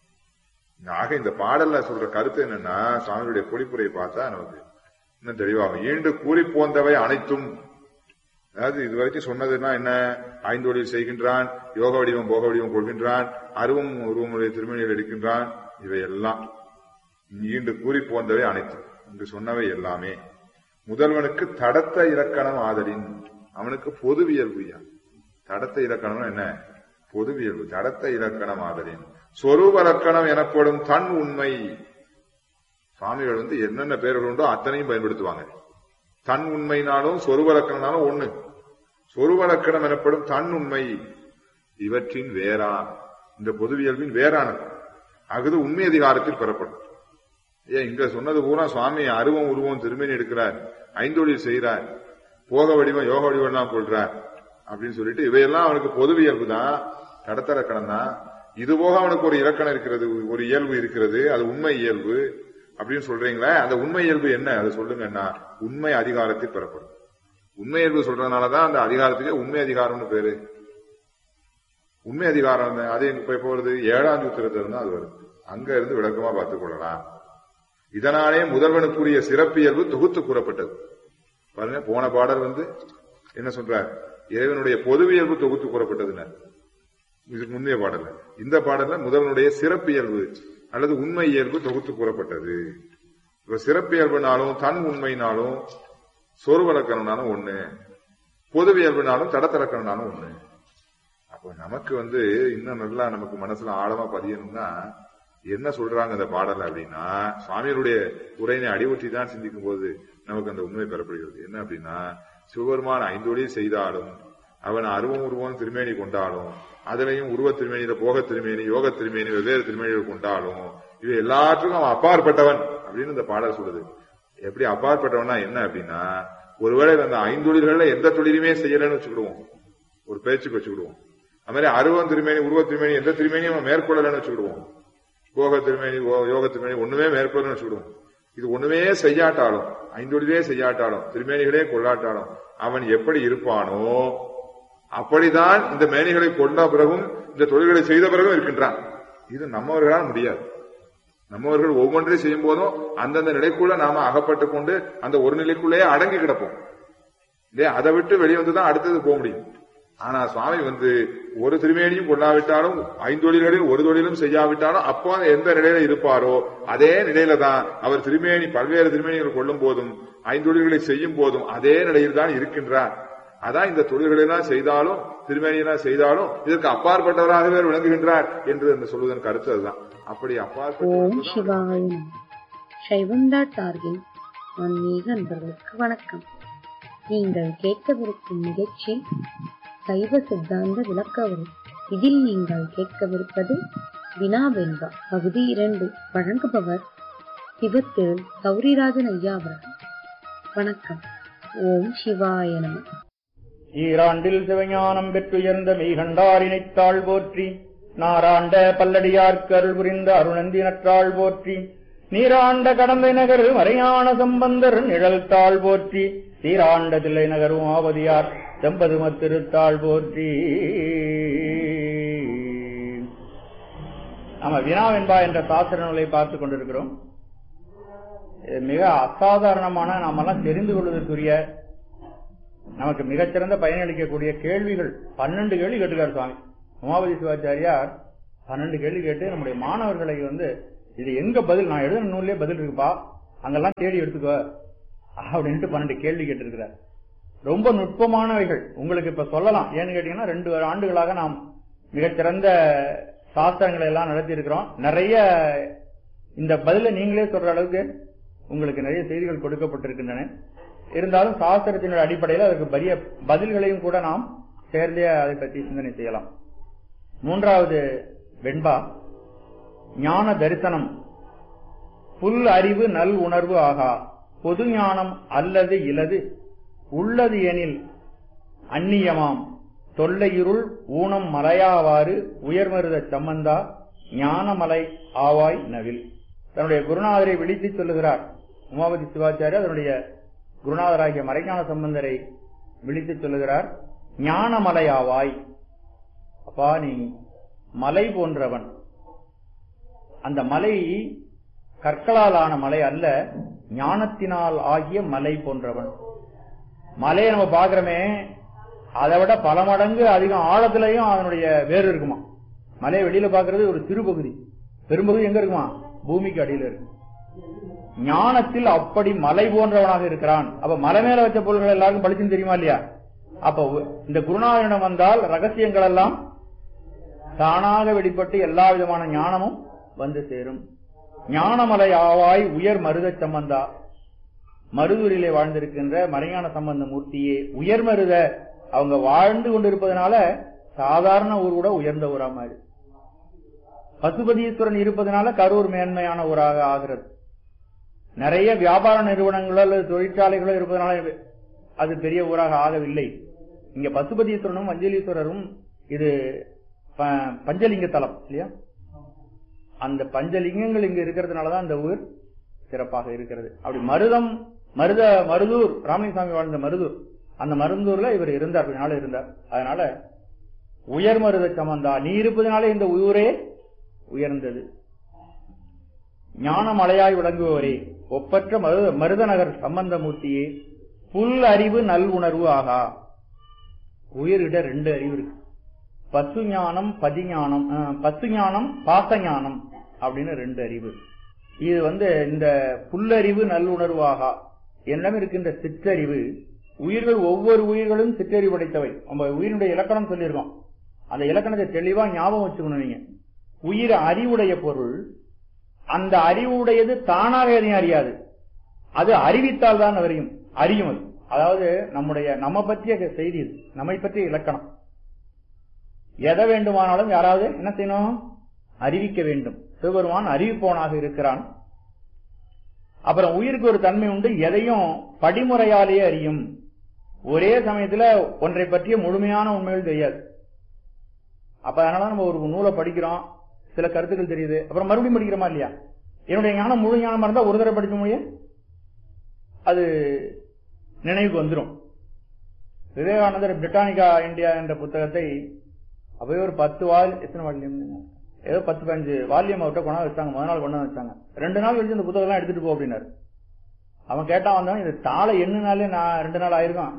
Speaker 1: ஆக இந்த பாடல்ல சொல்ற கருத்து என்னன்னா சுவாமியுடைய பொழிப்புரையை பார்த்தா நமக்கு இன்னும் தெளிவாகும் ஈண்டு கூறி போந்தவை அனைத்தும் அதாவது இதுவரைக்கும் சொன்னதுன்னா என்ன ஐந்தொழில் செய்கின்றான் யோக வடிவம் போக வடிவம் கொள்கின்றான் அருவம் உருவமுடைய திருமணியில் எடுக்கின்றான் இவையெல்லாம் ஈண்டு கூறி போந்தவை அனைத்தும் இங்கு சொன்னவை எல்லாமே முதல்வனுக்கு தடத்த இலக்கணம் ஆதலின் அவனுக்கு பொதுவியல்புயா தடத்த இலக்கணம் என்ன பொதுவியல்பு தடத்த இலக்கணம் ஆதலின் சொரூப இலக்கணம் எனப்படும் தன் உண்மை சுவாமிகள் வந்து என்னென்ன பேர்கள் உண்டோ அத்தனையும் பயன்படுத்துவாங்க தன் உண்மைனாலும் சொருப இலக்கணம்னாலும் ஒண்ணு சொருப இலக்கணம் எனப்படும் தன் உண்மை இவற்றின் வேறா இந்த பொதுவியல்பின் வேறானது அகுது உண்மை அதிகாரத்தில் பெறப்படும் ஏன் இங்க சொன்னது பூரா சுவாமி அருவம் உருவம் திருமணி எடுக்கிறார் ஐந்தொழில் செய்கிறார் போக வடிவம் யோக வடிவம் எல்லாம் கொள்றார் அப்படின்னு சொல்லிட்டு இவையெல்லாம் அவனுக்கு பொதுவியல்பு தான் கடத்த இலக்கணம் தான் இது போக அவனுக்கு ஒரு இலக்கணம் இருக்கிறது ஒரு இயல்பு இருக்கிறது அது உண்மை இயல்பு அப்படின்னு சொல்றீங்களே அந்த உண்மை இயல்பு என்ன அதை சொல்லுங்கன்னா உண்மை அதிகாரத்தில் பெறப்படும் உண்மை இயல்பு சொல்றதுனாலதான் அந்த அதிகாரத்துக்கு உண்மை அதிகாரம்னு பேரு உண்மை அதிகாரம் என்ன? அது இப்ப எப்ப வருது ஏழாம் சூத்திரத்துல இருந்து அது வருது அங்க இருந்து விளக்கமா பார்த்துக் கொள்ளலாம் இதனாலே முதல்வனுக்குரிய சிறப்பியல்பு தொகுத்து கூறப்பட்டது பாருங்க போன பாடல் வந்து என்ன சொல்றார் இறைவனுடைய பொதுவியல்பு தொகுத்து கூறப்பட்டதுன்னு இதுக்கு முந்தைய பாடல்ல இந்த பாடல்ல முதல்வனுடைய சிறப்பியல்பு அல்லது உண்மை இயல்பு தொகுத்து கூறப்பட்டது இப்ப சிறப்பியல்புனாலும் தன் உண்மைனாலும் சொருவலக்கணம்னாலும் ஒண்ணு பொதுவியல்புனாலும் தடத்தலக்கணம்னாலும் ஒண்ணு அப்போ நமக்கு வந்து இன்னும் நல்லா நமக்கு மனசுல ஆழமா பதியணும்னா என்ன சொல்றாங்க அந்த பாடல் அப்படின்னா சுவாமியுடைய உரையினை அடிவற்றி தான் சிந்திக்கும் போது நமக்கு அந்த உண்மை பெறப்படுகிறது என்ன அப்படின்னா சிவபெருமான் ஐந்தொழில் செய்தாலும் அவன் அருவம் உருவம் திருமேனி கொண்டாலும் அதுலயும் உருவ திருமேனியில போக திருமேனி யோக திருமேனி வெவ்வேறு திருமேனிகள் கொண்டாலும் இவை எல்லாற்றுக்கும் அவன் அப்பாற்பட்டவன் அப்படின்னு இந்த பாடல் சொல்லுது எப்படி அப்பாற்பட்டவனா என்ன அப்படின்னா ஒருவேளை அந்த ஐந்தொழில்கள்ல எந்த தொழிலுமே செய்யலன்னு வச்சுக்கிடுவோம் ஒரு பேச்சுக்கு வச்சுக்கிடுவோம் அது மாதிரி அருவம் திருமேனி உருவ திருமேனி எந்த திருமேனியும் அவன் மேற்கொள்ளலன்னு வச்சுக்கிடுவோம் போக திருமேனி ஓ- யோக திருமேனி ஒண்ணுமே மேற்கொள்ளலன்னு வச்சுக்கிடுவோம் இது ஒண்ணுமே செய்யாட்டாலும் ஐந்தொழிலே செய்யாட்டாலும் திருமேனிகளே கொள்ளாட்டாலும் அவன் எப்படி இருப்பானோ அப்படிதான் இந்த மேனிகளை கொண்ட பிறகும் இந்த தொழில்களை செய்த பிறகும் இருக்கின்றான் இது நம்மவர்களால் முடியாது நம்மவர்கள் ஒவ்வொன்றையும் செய்யும் போதும் அந்தந்த நிலைக்குள்ள நாம அகப்பட்டு கொண்டு அந்த ஒரு நிலைக்குள்ளேயே அடங்கி கிடப்போம் இல்லையா அதை விட்டு வெளியே வந்து தான் அடுத்தது போக முடியும் ஆனா சுவாமி வந்து ஒரு திருமேனியும் கொள்ளாவிட்டாலும் ஐந்தொழில்களில் ஒரு தொழிலும் செய்யாவிட்டாலும் அப்போ எந்த நிலையில இருப்பாரோ அதே நிலையில தான் அவர் திருமேனி பல்வேறு திருமேனிகள் கொள்ளும் போதும் ஐந்தொழில்களை செய்யும் போதும் அதே நிலையில் தான் இருக்கின்றார் அதான் இந்த தொழில்களை எல்லாம் செய்தாலும் திருமேனியெல்லாம் செய்தாலும் இதற்கு அப்பாற்பட்டவராகவே விளங்குகின்றார் என்று அந்த சொல்வதன் கருத்து அதுதான் அப்படி
Speaker 2: ஓம்
Speaker 1: அப்பாற்பட்ட
Speaker 2: சிவாய நம சைவம் டாட் ஆர்கின் ஆன்மீக அன்பர்களுக்கு வணக்கம் நீங்கள் கேட்கவிருக்கும் நிகழ்ச்சி சைவ சித்தாந்த விளக்க உரை இதில் நீங்கள் கேட்கவிருப்பது வினாவென்பா பகுதி இரண்டு வழங்குபவர் சிவத்திரு சௌரிராஜன் ஐயா அவர்கள் வணக்கம் ஓம் சிவாய நம
Speaker 3: ஈராண்டில் சிவஞானம் பெற்றுயர்ந்த மெய்கண்டாரினைத்தாள் போற்றி நாராண்ட பல்லடியார்க்கு அருள் புரிந்த அருணந்தி நற்றாள் போற்றி நீராண்ட கடந்தை நகர் மறையான சம்பந்தர் நிழல் தாள் போற்றி சீராண்ட தில்லை நகரும் ஆவதியார் செம்பதும திருத்தாள் போற்றி நாம வினாவென்பா என்ற சாஸ்திர நூலை பார்த்துக் கொண்டிருக்கிறோம் இது மிக அசாதாரணமான நாமெல்லாம் தெரிந்து கொள்வதற்குரிய நமக்கு மிகச்சிறந்த பயனளிக்கக்கூடிய கேள்விகள் பன்னெண்டு கேள்வி கேட்டுக்காரு சுவாமி உமாபதி சிவாச்சாரியார் பன்னெண்டு கேள்வி கேட்டு நம்முடைய மாணவர்களை வந்து இது எங்க பதில் நான் எழுதின நூல்லே பதில் இருக்குப்பா அங்கெல்லாம் தேடி எடுத்துக்கோ அப்படின்ட்டு பன்னெண்டு கேள்வி கேட்டிருக்கிறார் ரொம்ப நுட்பமானவைகள் உங்களுக்கு இப்ப சொல்லலாம் ஏன்னு கேட்டீங்கன்னா ரெண்டு ஆண்டுகளாக நாம் மிகச்சிறந்த சாஸ்திரங்களை எல்லாம் நடத்தி இருக்கிறோம் நிறைய இந்த பதில நீங்களே சொல்ற அளவுக்கு உங்களுக்கு நிறைய செய்திகள் கொடுக்கப்பட்டிருக்கின்றன இருந்தாலும் சாஸ்திரத்தினுடைய அடிப்படையில் அதற்கு பெரிய பதில்களையும் கூட நாம் சேர்ந்தே அதை பற்றி சிந்தனை செய்யலாம் மூன்றாவது வெண்பா ஞான தரிசனம் புல் அறிவு நல் உணர்வு ஆகா பொது ஞானம் அல்லது இலது உள்ளது எனில் அந்நியமாம் தொல்லையிருள் ஊனம் மலையாவாறு உயர்மருத சம்பந்தா ஞானமலை ஆவாய் நவில் தன்னுடைய குருநாதரை விழித்து சொல்லுகிறார் உமாபதி சிவாச்சாரியர் அதனுடைய குருநாதராகிய மறைஞான சம்பந்தரை விழித்து சொல்லுகிறார் ஞானமலை ஆவாய் அப்பா நீ மலை போன்றவன் அந்த மலை கற்களால் ஆன மலை அல்ல ஞானத்தினால் ஆகிய மலை போன்றவன் மலையை நம்ம பாக்குறோமே அதை விட பல மடங்கு அதிகம் ஆழத்திலையும் அதனுடைய வேறு இருக்குமா மலையை வெளியில பாக்குறது ஒரு சிறு பகுதி பெரும்பகுதி எங்க இருக்குமா பூமிக்கு அடியில இருக்கு ஞானத்தில் அப்படி மலை போன்றவனாக இருக்கிறான் அப்ப மலை மேல வச்ச பொருள்கள் எல்லாருக்கும் படிச்சுன்னு தெரியுமா இல்லையா அப்ப இந்த குருநாதனிடம் வந்தால் ரகசியங்கள் எல்லாம் தானாக வெளிப்பட்டு எல்லா விதமான ஞானமும் வந்து சேரும் ஞானமலை ஆவாய் உயர் மருத சம்பந்தா மருதூரிலே வாழ்ந்திருக்கின்ற மறைஞான சம்பந்த மூர்த்தியே உயர் மருத அவங்க வாழ்ந்து கொண்டிருப்பதனால சாதாரண ஊர் கூட உயர்ந்த ஊரா மாறி பசுபதீஸ்வரன் இருப்பதனால கரூர் மேன்மையான ஊராக ஆகிறது நிறைய வியாபார நிறுவனங்களோ அல்லது தொழிற்சாலைகளோ இருப்பதனால அது பெரிய ஊராக ஆகவில்லை இங்க பசுபதீஸ்வரனும் மஞ்சளீஸ்வரரும் இது பஞ்சலிங்க தலம் இல்லையா அந்த பஞ்சலிங்கங்கள் இங்க இருக்கிறதுனாலதான் அந்த ஊர் சிறப்பாக இருக்கிறது அப்படி மருதம் மருத மருதூர் ராமலிங்கசாமி வாழ்ந்த மருதூர் அந்த மருந்தூர்ல இவர் இருந்தார் கொஞ்ச நாள் இருந்தார் அதனால உயர் மருத சமந்தா நீ இருப்பதனால இந்த ஊரே உயர்ந்தது ஞான மலையாய் விளங்குபவரே ஒப்பற்ற மருத மருதநகர் சம்பந்தமூர்த்தியே புல் அறிவு நல் உணர்வு ஆகா உயிரிட ரெண்டு அறிவு இருக்கு பசு ஞானம் பதிஞானம் பசு ஞானம் பாச ஞானம் அப்படின்னு ரெண்டு அறிவு இது வந்து இந்த புல்லறிவு நல்லுணர்வாகா என்னிடம் இருக்கின்ற சிற்றறிவு உயிர்கள் ஒவ்வொரு உயிர்களும் சிற்றறிவு படைத்தவை நம்ம உயிரினுடைய இலக்கணம் சொல்லியிருக்கோம் அந்த இலக்கணத்தை தெளிவா ஞாபகம் வச்சுக்கணும் நீங்க உயிர் அறிவுடைய பொருள் அந்த அறிவுடையது தானாக எதையும் அறியாது அது அறிவித்தால் தான் அறியும் அறியும் அது அதாவது நம்முடைய நம்ம பற்றிய செய்தி இது நம்மை பற்றிய இலக்கணம் எதை வேண்டுமானாலும் யாராவது என்ன செய்யணும் அறிவிக்க வேண்டும் சிவபெருமான் அறிவிப்பவனாக இருக்கிறான் அப்புறம் உயிருக்கு ஒரு தன்மை உண்டு எதையும் படிமுறையாலேயே அறியும் ஒரே சமயத்துல ஒன்றை பற்றிய முழுமையான உண்மைகள் தெரியாது அப்ப அதனால நம்ம ஒரு நூலை படிக்கிறோம் சில கருத்துக்கள் தெரியுது அப்புறம் மறுபடியும் படிக்கிறோமா இல்லையா என்னுடைய ஞானம் முழு ஞானமா இருந்தா ஒரு தடவை படிக்க முடியும் அது நினைவுக்கு வந்துடும் விவேகானந்தர் பிரிட்டானிகா இந்தியா என்ற புத்தகத்தை அப்பவே ஒரு பத்து வால் எத்தனை வால்யம் ஏதோ பத்து பதினஞ்சு வால்யம் அவர்கிட்ட கொண்டாந்து வச்சாங்க முதல் நாள் கொண்டாந்து வச்சாங்க ரெண்டு நாள் கழிச்சு இந்த புத்தகம் எல்லாம் எடுத்துட்டு போ அப்படின்னாரு அவன் கேட்டான் வந்தவன் இது தாளை எண்ணுனாலே நான் ரெண்டு நாள் ஆயிருக்கான்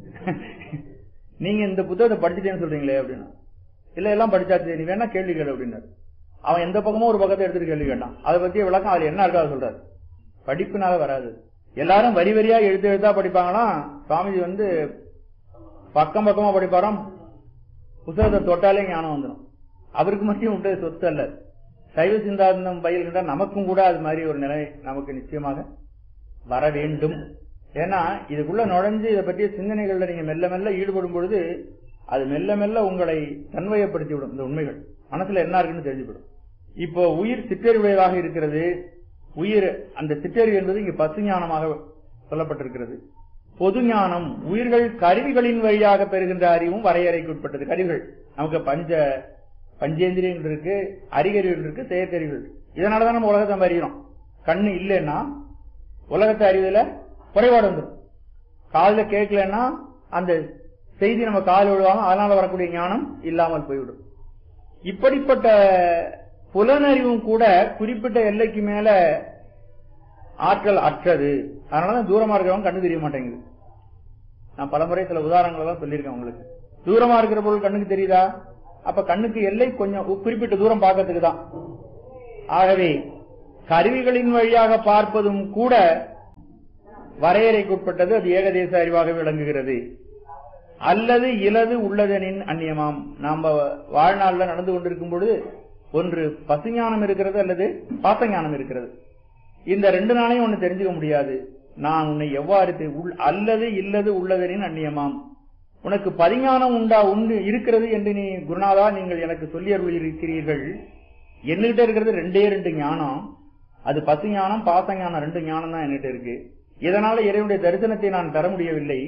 Speaker 3: நீங்க இந்த புத்தகத்தை படிச்சுட்டேன்னு சொல்றீங்களே அப்படின்னு இல்ல எல்லாம் படிச்சாச்சு நீ வேணா கேள்வி கேளு அப்படின்னாரு அவன் எந்த பக்கமும் ஒரு பக்கத்தை எடுத்துட்டு கேள்வி கேட்டான் அதை பத்திய விளக்கம் அதுல என்ன இருக்கா சொல்றாரு படிப்புனால வராது எல்லாரும் வரி வரியா எழுத்து எழுத்தா படிப்பாங்களாம் சுவாமிஜி வந்து பக்கம் பக்கமா படிப்பாராம் புத்தகத்தை தொட்டாலே ஞானம் வந்துடும் அவருக்கு மட்டும் உண்டு சொத்து அல்ல சைவ சிந்தாந்தம் பயில்கின்ற நமக்கும் கூட அது மாதிரி ஒரு நிலை நமக்கு நிச்சயமாக வர வேண்டும் ஏன்னா இதுக்குள்ள நுழைஞ்சு இதை பற்றிய சிந்தனைகள்ல நீங்க மெல்ல மெல்ல ஈடுபடும் பொழுது அது மெல்ல மெல்ல உங்களை தன்வயப்படுத்தி விடும் இந்த உண்மைகள் மனசுல என்ன இருக்குன்னு தெரிஞ்சுவிடும் இப்போ உயிர் சிற்றறிவுடையதாக இருக்கிறது உயிர் அந்த சிற்றறிவு என்பது இங்கு பசு ஞானமாக சொல்லப்பட்டிருக்கிறது பொது ஞானம் உயிர்கள் கருவிகளின் வழியாக பெறுகின்ற அறிவும் வரையறைக்கு உட்பட்டது கருவிகள் நமக்கு பஞ்ச பஞ்சேந்திரியங்கள் இருக்கு அறிகருவிகள் இருக்கு செயற்கருவிகள் இதனாலதான் நம்ம உலகத்தை நம்ம அறிகிறோம் கண்ணு இல்லைன்னா உலகத்தை அறிவதில் குறைபாடு வந்துடும் காதுல கேட்கலன்னா அந்த செய்தி நம்ம காதில் விடுவாங்க அதனால வரக்கூடிய ஞானம் இல்லாமல் போய்விடும் இப்படிப்பட்ட புலனறிவும் கூட குறிப்பிட்ட எல்லைக்கு மேல ஆற்றல் அற்றது அதனாலதான் தூரமா இருக்கிறவங்க கண்ணு தெரிய மாட்டேங்குது நான் பலமுறை சில உதாரணங்கள் எல்லாம் சொல்லியிருக்கேன் உங்களுக்கு தூரமா இருக்கிற பொருள் கண்ணுக்கு தெரியுதா அப்ப கண்ணுக்கு எல்லை கொஞ்சம் குறிப்பிட்ட தூரம் பார்க்கறதுக்கு தான் ஆகவே கருவிகளின் வழியாக பார்ப்பதும் கூட வரையறைக்குட்பட்டது அது ஏகதேச அறிவாக விளங்குகிறது அல்லது இலது உள்ளதனின் அந்நியமாம் நாம வாழ்நாள்ல நடந்து கொண்டிருக்கும் பொழுது ஒன்று பசுஞானம் இருக்கிறது அல்லது பாசஞானம் இருக்கிறது இந்த ரெண்டு நாளையும் ஒண்ணு தெரிஞ்சுக்க முடியாது நான் உன்னை எவ்வாறு தெ- உள்- அல்லது இல்லது உள்ளதனின் அந்நியமாம் உனக்கு பரிஞானம் உண்டா உண்டு இருக்கிறது என்று நீ குருநாதா நீங்கள் எனக்கு சொல்லி அருள் இருக்கிறீர்கள் என்கிட்ட இருக்கிறது ரெண்டே ரெண்டு ஞானம் அது பசு ஞானம் பாச ஞானம் ரெண்டு ஞானம் தான் என்கிட்ட இருக்கு இதனால இறைவனுடைய தரிசனத்தை நான் தர முடியவில்லை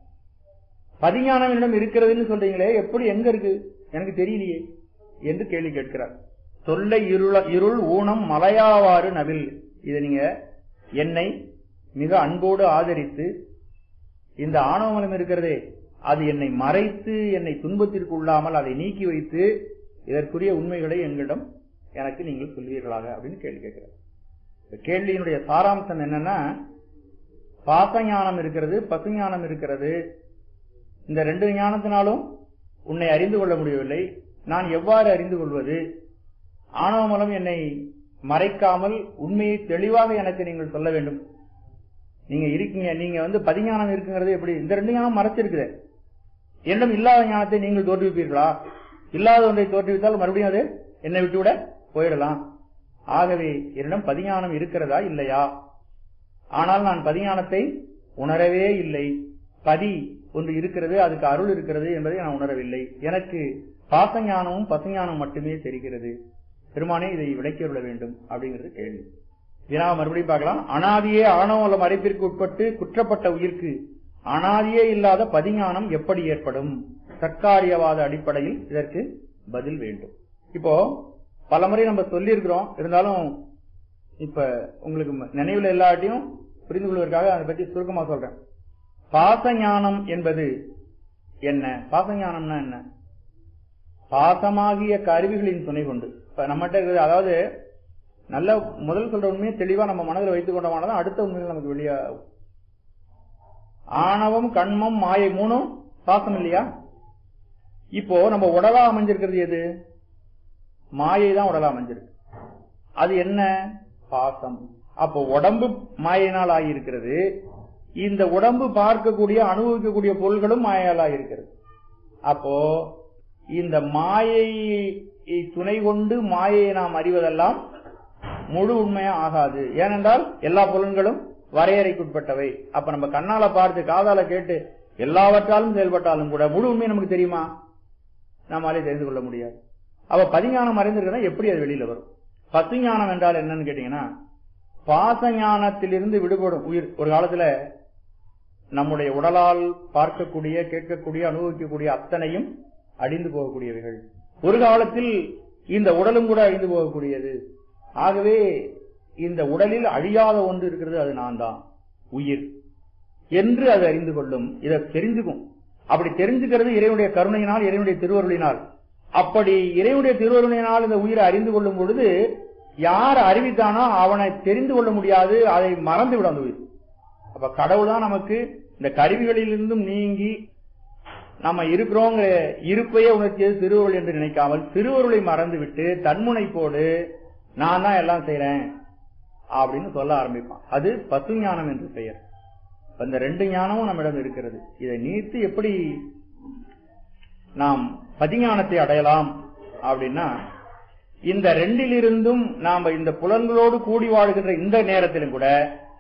Speaker 3: பதிஞானம் என்னிடம் இருக்கிறதுன்னு சொல்றீங்களே எப்படி எங்க இருக்கு எனக்கு தெரியலையே என்று கேள்வி கேட்கிறார் தொல்லை இருள இருள் ஊனம் மலையாவாறு நவில் இதை நீங்க என்னை மிக அன்போடு ஆதரித்து இந்த ஆணவமலம் இருக்கிறதே அது என்னை மறைத்து என்னை துன்பத்திற்கு உள்ளாமல் அதை நீக்கி வைத்து இதற்குரிய உண்மைகளை எங்களிடம் எனக்கு நீங்கள் சொல்வீர்களாக அப்படின்னு கேள்வி கேட்கிறார் இந்த கேள்வியினுடைய சாராம்சம் என்னன்னா பாசஞானம் இருக்கிறது பசுஞானம் இருக்கிறது இந்த ரெண்டு ஞானத்தினாலும் உன்னை அறிந்து கொள்ள முடியவில்லை நான் எவ்வாறு அறிந்து கொள்வது ஆணவமலம் என்னை மறைக்காமல் உண்மையை தெளிவாக எனக்கு நீங்கள் சொல்ல வேண்டும் நீங்க இருக்கீங்க நீங்க வந்து பதிஞானம் இருக்குங்கிறது எப்படி இந்த ரெண்டு ஞானம் மறைச்சிருக்குது என்னிடம் இல்லாத ஞானத்தை நீங்கள் தோற்றுவிப்பீர்களா இல்லாத ஒன்றை தோற்றுவித்தால் மறுபடியும் அது என்னை விட்டுவிட போயிடலாம் ஆகவே என்னிடம் பதிஞானம் இருக்கிறதா இல்லையா ஆனால் நான் பதிஞானத்தை உணரவே இல்லை பதி ஒன்று இருக்கிறது அதுக்கு அருள் இருக்கிறது என்பதை நான் உணரவில்லை எனக்கு பாசஞானமும் பசுஞானம் மட்டுமே தெரிகிறது பெருமானே இதை விளக்கி விட வேண்டும் அப்படிங்கிறது கேள்வி வினா மறுபடியும் பார்க்கலாம் அனாதியே ஆணவல மறைப்பிற்கு உட்பட்டு குற்றப்பட்ட உயிர்க்கு அனாதியே இல்லாத பதிஞானம் எப்படி ஏற்படும் சர்க்காரியவாத அடிப்படையில் இதற்கு பதில் வேண்டும் இப்போ பலமுறை நம்ம சொல்லியிருக்கிறோம் இருந்தாலும் இப்ப உங்களுக்கு ம- நினைவுல எல்லாட்டையும் புரிந்து கொள்வதற்காக அதை பற்றி சுருக்கமா சொல்றேன் பாசஞானம் என்பது என்ன பாசஞானம்னா என்ன பாசமாகிய கருவிகளின் துணை கொண்டு இப்ப நம்மகிட்ட இருக்குது அதாவது நல்ல முதல் சொல்ற உண்மையை தெளிவா நம்ம மனதில் வைத்துக் கொண்டோமானதான் அடுத்த உண்மைகள் நமக்கு வெளியாகும் ஆணவம் கண்மம் மாயை மூணும் பாசம் இல்லையா இப்போ நம்ம உடலா அமைஞ்சிருக்கிறது எது மாயை தான் உடலா அமைஞ்சிருக்கு அது என்ன பாசம் அப்போ உடம்பு மாயினால் ஆகியிருக்கிறது இந்த உடம்பு பார்க்கக்கூடிய அனுபவிக்கக்கூடிய பொருள்களும் மாயால் ஆகியிருக்கிறது அப்போ இந்த மாயை துணை கொண்டு மாயையை நாம் அறிவதெல்லாம் முழு உண்மையா ஆகாது ஏனென்றால் எல்லா புலன்களும் வரையறைக்குட்பட்டவை அப்ப நம்ம கண்ணால பார்த்து காதால கேட்டு எல்லாவற்றாலும் செயல்பட்டாலும் கூட முழு உண்மை நமக்கு தெரியுமா நம்மாலே தெரிந்து கொள்ள முடியாது அப்ப பதிஞானம் அறிந்திருக்கிறதா எப்படி அது வெளியில வரும் பசுஞானம் என்றால் என்னன்னு கேட்டீங்கன்னா பாசஞானத்திலிருந்து விடுபடும் உயிர் ஒரு காலத்துல நம்முடைய உடலால் பார்க்கக்கூடிய கேட்கக்கூடிய அனுபவிக்கக்கூடிய அத்தனையும் அழிந்து போகக்கூடியவைகள் ஒரு காலத்தில் இந்த உடலும் கூட அழிந்து போகக்கூடியது ஆகவே இந்த உடலில் அழியாத ஒன்று இருக்கிறது அது நான் தான் உயிர் என்று அது அறிந்து கொள்ளும் இதை தெரிஞ்சுக்கும் அப்படி தெரிஞ்சுக்கிறது இறைவனுடைய கருணையினால் இறைவனுடைய திருவருளினால் அப்படி இறைவனுடைய திருவருளினால் இந்த உயிரை அறிந்து கொள்ளும் பொழுது யார் அறிவித்தானோ அவனை தெரிந்து கொள்ள முடியாது அதை மறந்து விடும் அந்த உயிர் அப்ப கடவுள் தான் நமக்கு இந்த கருவிகளிலிருந்தும் நீங்கி நம்ம இருக்கிறோங்கிற இருப்பையே உணர்த்தியது திருவருள் என்று நினைக்காமல் திருவருளை மறந்து விட்டு தன்முனைப்போடு நான் தான் எல்லாம் செய்யறேன் அப்படின்னு சொல்ல ஆரம்பிப்பான் அது பசு ஞானம் என்று பெயர் அந்த ரெண்டு ஞானமும் நம்மிடம் இருக்கிறது இதை நீர்த்து எப்படி நாம் பதிஞானத்தை அடையலாம் அப்படின்னா இந்த ரெண்டிலிருந்தும் நாம இந்த புலன்களோடு கூடி வாழ்கின்ற இந்த நேரத்திலும் கூட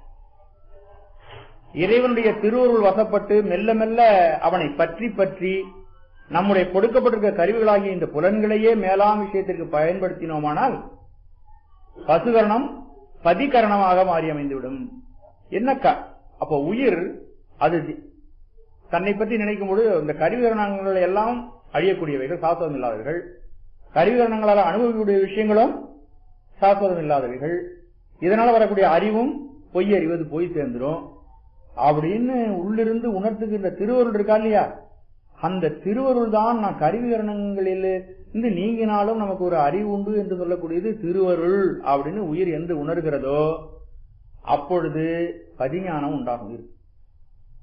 Speaker 3: இறைவனுடைய திருவருள் வசப்பட்டு மெல்ல மெல்ல அவனை பற்றி பற்றி நம்முடைய கொடுக்கப்பட்டிருக்க கருவிகளாகிய இந்த புலன்களையே மேலாம் விஷயத்திற்கு பயன்படுத்தினோமானால் பசுகரணம் பதிகரணமாக மாறி அமைந்துவிடும் என்ன க- அப்போ உயிர் அது தன்னை பற்றி நினைக்கும் பொழுது இந்த கருவிகரணங்கள் எல்லாம் அழியக்கூடியவைகள் சாஸ்வதம் இல்லாதவைகள் கருவிகரணங்களால் அனுபவிக்கக்கூடிய விஷயங்களும் சாஸ்வதம் இல்லாதவைகள் இதனால வரக்கூடிய அறிவும் பொய் அறிவது போய் சேர்ந்துரும் அப்படின்னு உள்ளிருந்து உணர்த்துகின்ற திருவருள் இருக்கா இல்லையா அந்த திருவருள் தான் நான் கருவிகரணங்களில் இருந்து நீங்கினாலும் நமக்கு ஒரு அறிவு உண்டு என்று சொல்லக்கூடியது திருவருள் அப்படின்னு உயிர் எந்த உணர்கிறதோ அப்பொழுது பதிஞானம் உண்டாகும் இருக்கு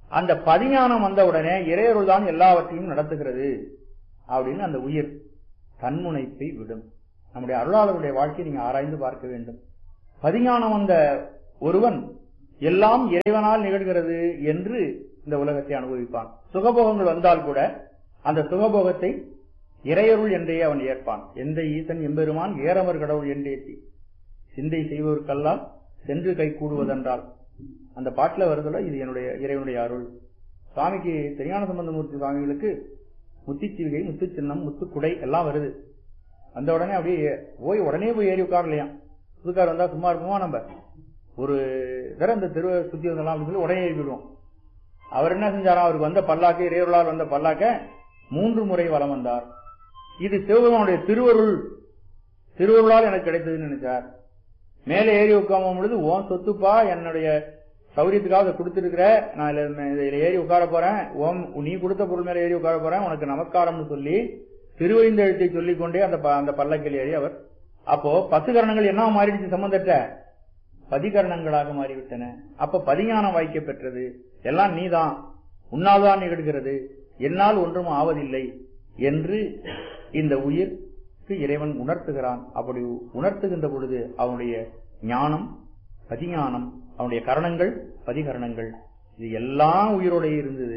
Speaker 3: அந்த பதிஞானம் வந்த உடனே இறையருள் தான் எல்லாவற்றையும் நடத்துகிறது அப்படின்னு அந்த உயிர் தன்முனைப்பை விடும் நம்முடைய அருளாளருடைய வாழ்க்கையை நீங்க ஆராய்ந்து பார்க்க வேண்டும் பதிஞானம் வந்த ஒருவன் எல்லாம் இறைவனால் நிகழ்கிறது என்று இந்த உலகத்தை அனுபவிப்பான் சுகபோகங்கள் வந்தால் கூட அந்த சுகபோகத்தை இறையருள் என்றே அவன் ஏற்பான் எந்த ஈசன் எம்பெருமான் ஏறமர் கடவுள் என்றேத்தி சிந்தை செய்வதற்கெல்லாம் சென்று கை கூடுவதென்றால் அந்த பாட்டுல வருதுல இது என்னுடைய இறைவனுடைய அருள் சுவாமிக்கு தெரியான சம்பந்தமூர்த்தி சுவாமிகளுக்கு முத்திச்சிவிகை முத்து சின்னம் முத்துக்குடை எல்லாம் வருது அந்த உடனே அப்படியே போய் உடனே போய் ஏறி உட்காரலையாம் புதுக்கார் வந்தா சும்மா இருப்போமா நம்ம ஒரு தடவை இந்த தெருவை சுத்தி வந்தலாம் அப்படின்னு சொல்லி உடனே ஏறி விடுவோம் அவர் என்ன செஞ்சாராம் அவருக்கு வந்த பல்லாக்கு இறையருளால் வந்த பல்லாக்க மூன்று முறை வலம் வந்தார் இது சிவபெருமானுடைய திருவருள் திருவருளால் எனக்கு கிடைத்ததுன்னு நினைச்சார் மேலே ஏறி உட்காரும் பொழுது ஓன் சொத்துப்பா என்னுடைய சௌரியத்துக்காக இதை கொடுத்திருக்கிற நான் இதுல இதுல ஏறி உட்கார போறேன் ஓம் நீ கொடுத்த பொருள் மேல ஏறி உட்கார போறேன் உனக்கு நமஸ்காரம்னு சொல்லி திருவழிந்த எழுத்தை சொல்லிக் கொண்டே அந்த ப- அந்த பல்லக்கில் ஏறி அவர் அப்போ பத்து கரணங்கள் என்ன மாறிடுச்சு சம்பந்தட்ட பதிகரணங்களாக மாறிவிட்டன அப்ப பதிஞானம் வாய்க்க பெற்றது எல்லாம் நீதான் உன்னால்தான் நிகழ்கிறது என்னால் ஒன்றும் ஆவதில்லை என்று இந்த உயிருக்கு இறைவன் உணர்த்துகிறான் அப்படி உணர்த்துகின்ற பொழுது அவனுடைய ஞானம் பதிஞானம் அவனுடைய கரணங்கள் பதிகரணங்கள் இது எல்லாம் உயிரோட இருந்தது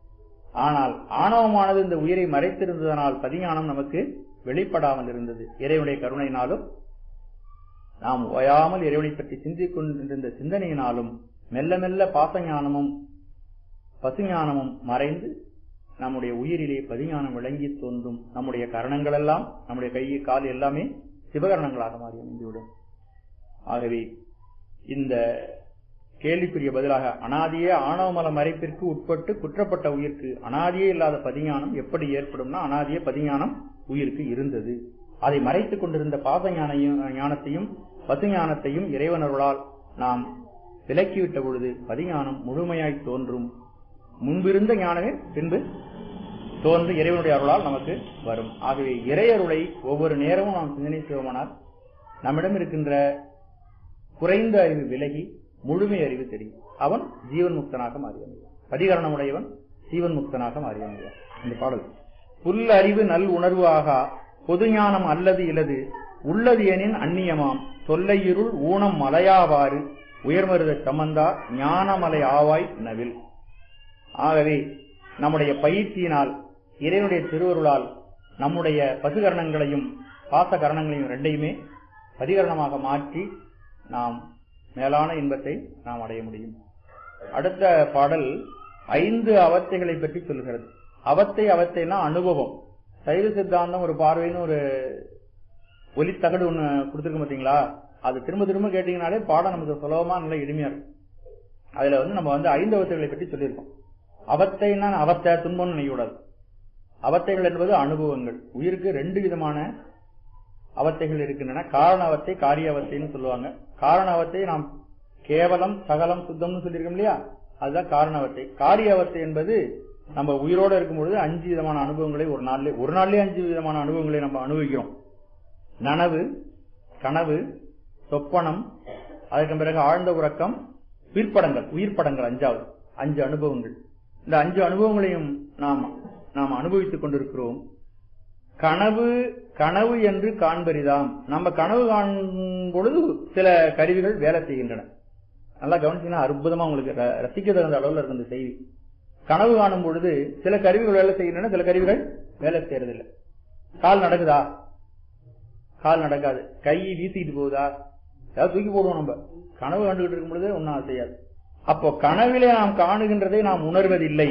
Speaker 3: ஆனால் ஆணவமானது இந்த உயிரை மறைத்திருந்ததனால் பதிஞானம் நமக்கு வெளிப்படாமல் இருந்தது இறைவனுடைய கருணையினாலும் நாம் ஓயாமல் இறைவனை பற்றி சிந்திக் கொண்டிருந்த சிந்தனையினாலும் மெல்ல மெல்ல பாசஞானமும் பசுஞானமும் மறைந்து நம்முடைய உயிரிலே பதிஞானம் விளங்கி தோன்றும் நம்முடைய கரணங்கள் எல்லாம் நம்முடைய கை கால் எல்லாமே சிவகரணங்களாக மாறி அமைந்துவிடும் ஆகவே இந்த கேள்விக்குரிய பதிலாக அனாதியே ஆணவமல மறைப்பிற்கு உட்பட்டு குற்றப்பட்ட உயிருக்கு அனாதியே இல்லாத பதிஞானம் எப்படி ஏற்படும்னா அனாதிய பதிஞானம் உயிருக்கு இருந்தது அதை மறைத்துக் கொண்டிருந்த பாச ஞானையும் ஞானத்தையும் பசுஞானத்தையும் இறைவனருளால் நாம் விலக்கிவிட்ட பொழுது பதிஞானம் முழுமையாய் தோன்றும் முன்பிருந்த ஞானமே பின்பு தோன்று இறைவனுடைய அருளால் நமக்கு வரும் ஆகவே இறையருளை ஒவ்வொரு நேரமும் நாம் சிந்தனை செய்வோமானால் நம்மிடம் இருக்கின்ற குறைந்த அறிவு விலகி முழுமை அறிவு தெரியும் அவன் ஜீவன் முக்தனாக மாறி அமைவான் பதிகரணமுடையவன் ஜீவன் முக்தனாக மாறி அமைவான் இந்த பாடல் புல் அறிவு நல் உணர்வு ஆகா பொது ஞானம் அல்லது இலது உள்ளது எனின் அந்நியமாம் தொல்லையிருள் ஊனம் மலையாவாறு உயர்மருத சமந்தா ஞானமலை ஆவாய் நவில் ஆகவே நம்முடைய பயிற்சியினால் இறைவனுடைய திருவருளால் நம்முடைய பசுகரணங்களையும் பாசகரணங்களையும் ரெண்டையுமே பதிகரணமாக மாற்றி நாம் மேலான இன்பத்தை நாம் அடைய முடியும் அடுத்த பாடல் ஐந்து அவத்தைகளை பற்றி சொல்கிறது அவத்தை அவத்தைனா அனுபவம் சைவ சித்தாந்தம் ஒரு பார்வைன்னு ஒரு ஒலித்தகடு ஒண்ணு கொடுத்துருக்க பாத்தீங்களா அது திரும்ப திரும்ப கேட்டீங்கனாலே பாடம் நமக்கு சுலபமா நல்ல எளிமையா இருக்கும் அதுல வந்து நம்ம வந்து ஐந்து அவத்தைகளை பற்றி சொல்லியிருக்கோம் அவத்தைன்னா அவத்தை துன்பம்னு நினைக்கூடாது அவத்தைகள் என்பது அனுபவங்கள் உயிருக்கு ரெண்டு விதமான அவத்தைகள் இருக்கின்றன காரண அவத்தை காரிய அவத்தைன்னு சொல்லுவாங்க காரண அவத்தை நாம் கேவலம் சகலம் சுத்தம்னு சொல்லியிருக்கோம் இல்லையா அதுதான் காரண அவத்தை காரிய அவத்தை என்பது நம்ம உயிரோட இருக்கும் பொழுது அஞ்சு விதமான அனுபவங்களை ஒரு நாள்லயே ஒரு நாள்லயே அஞ்சு விதமான அனுபவங்களை நம்ம அனுபவிக்கிறோம் நனவு கனவு சொப்பனம் அதற்கு பிறகு ஆழ்ந்த உறக்கம் உயிர்ப்படங்கள் உயிர்ப்படங்கள் அஞ்சாவது அஞ்சு அனுபவங்கள் இந்த அஞ்சு அனுபவங்களையும் நாம் நாம் அனுபவித்துக் கொண்டிருக்கிறோம் கனவு கனவு என்று காண்பரிதாம் நம்ம கனவு காணும் பொழுது சில கருவிகள் வேலை செய்கின்றன நல்லா கவனிச்சீங்கன்னா அற்புதமா உங்களுக்கு ர- ரசிக்க தகுந்த அளவுல இருக்கு இந்த செய்தி கனவு காணும் பொழுது சில கருவிகள் வேலை செய்கின்றன சில கருவிகள் வேலை செய்யறதில்லை கால் நடக்குதா கால் நடக்காது கை வீசிட்டு போகுதா ஏதாவது தூக்கி போடுவோம் நம்ம கனவு கண்டுகிட்டு இருக்கும் பொழுது ஒன்னும் செய்யாது அப்போ கனவிலே நாம் காணுகின்றதை நாம் உணர்வதில்லை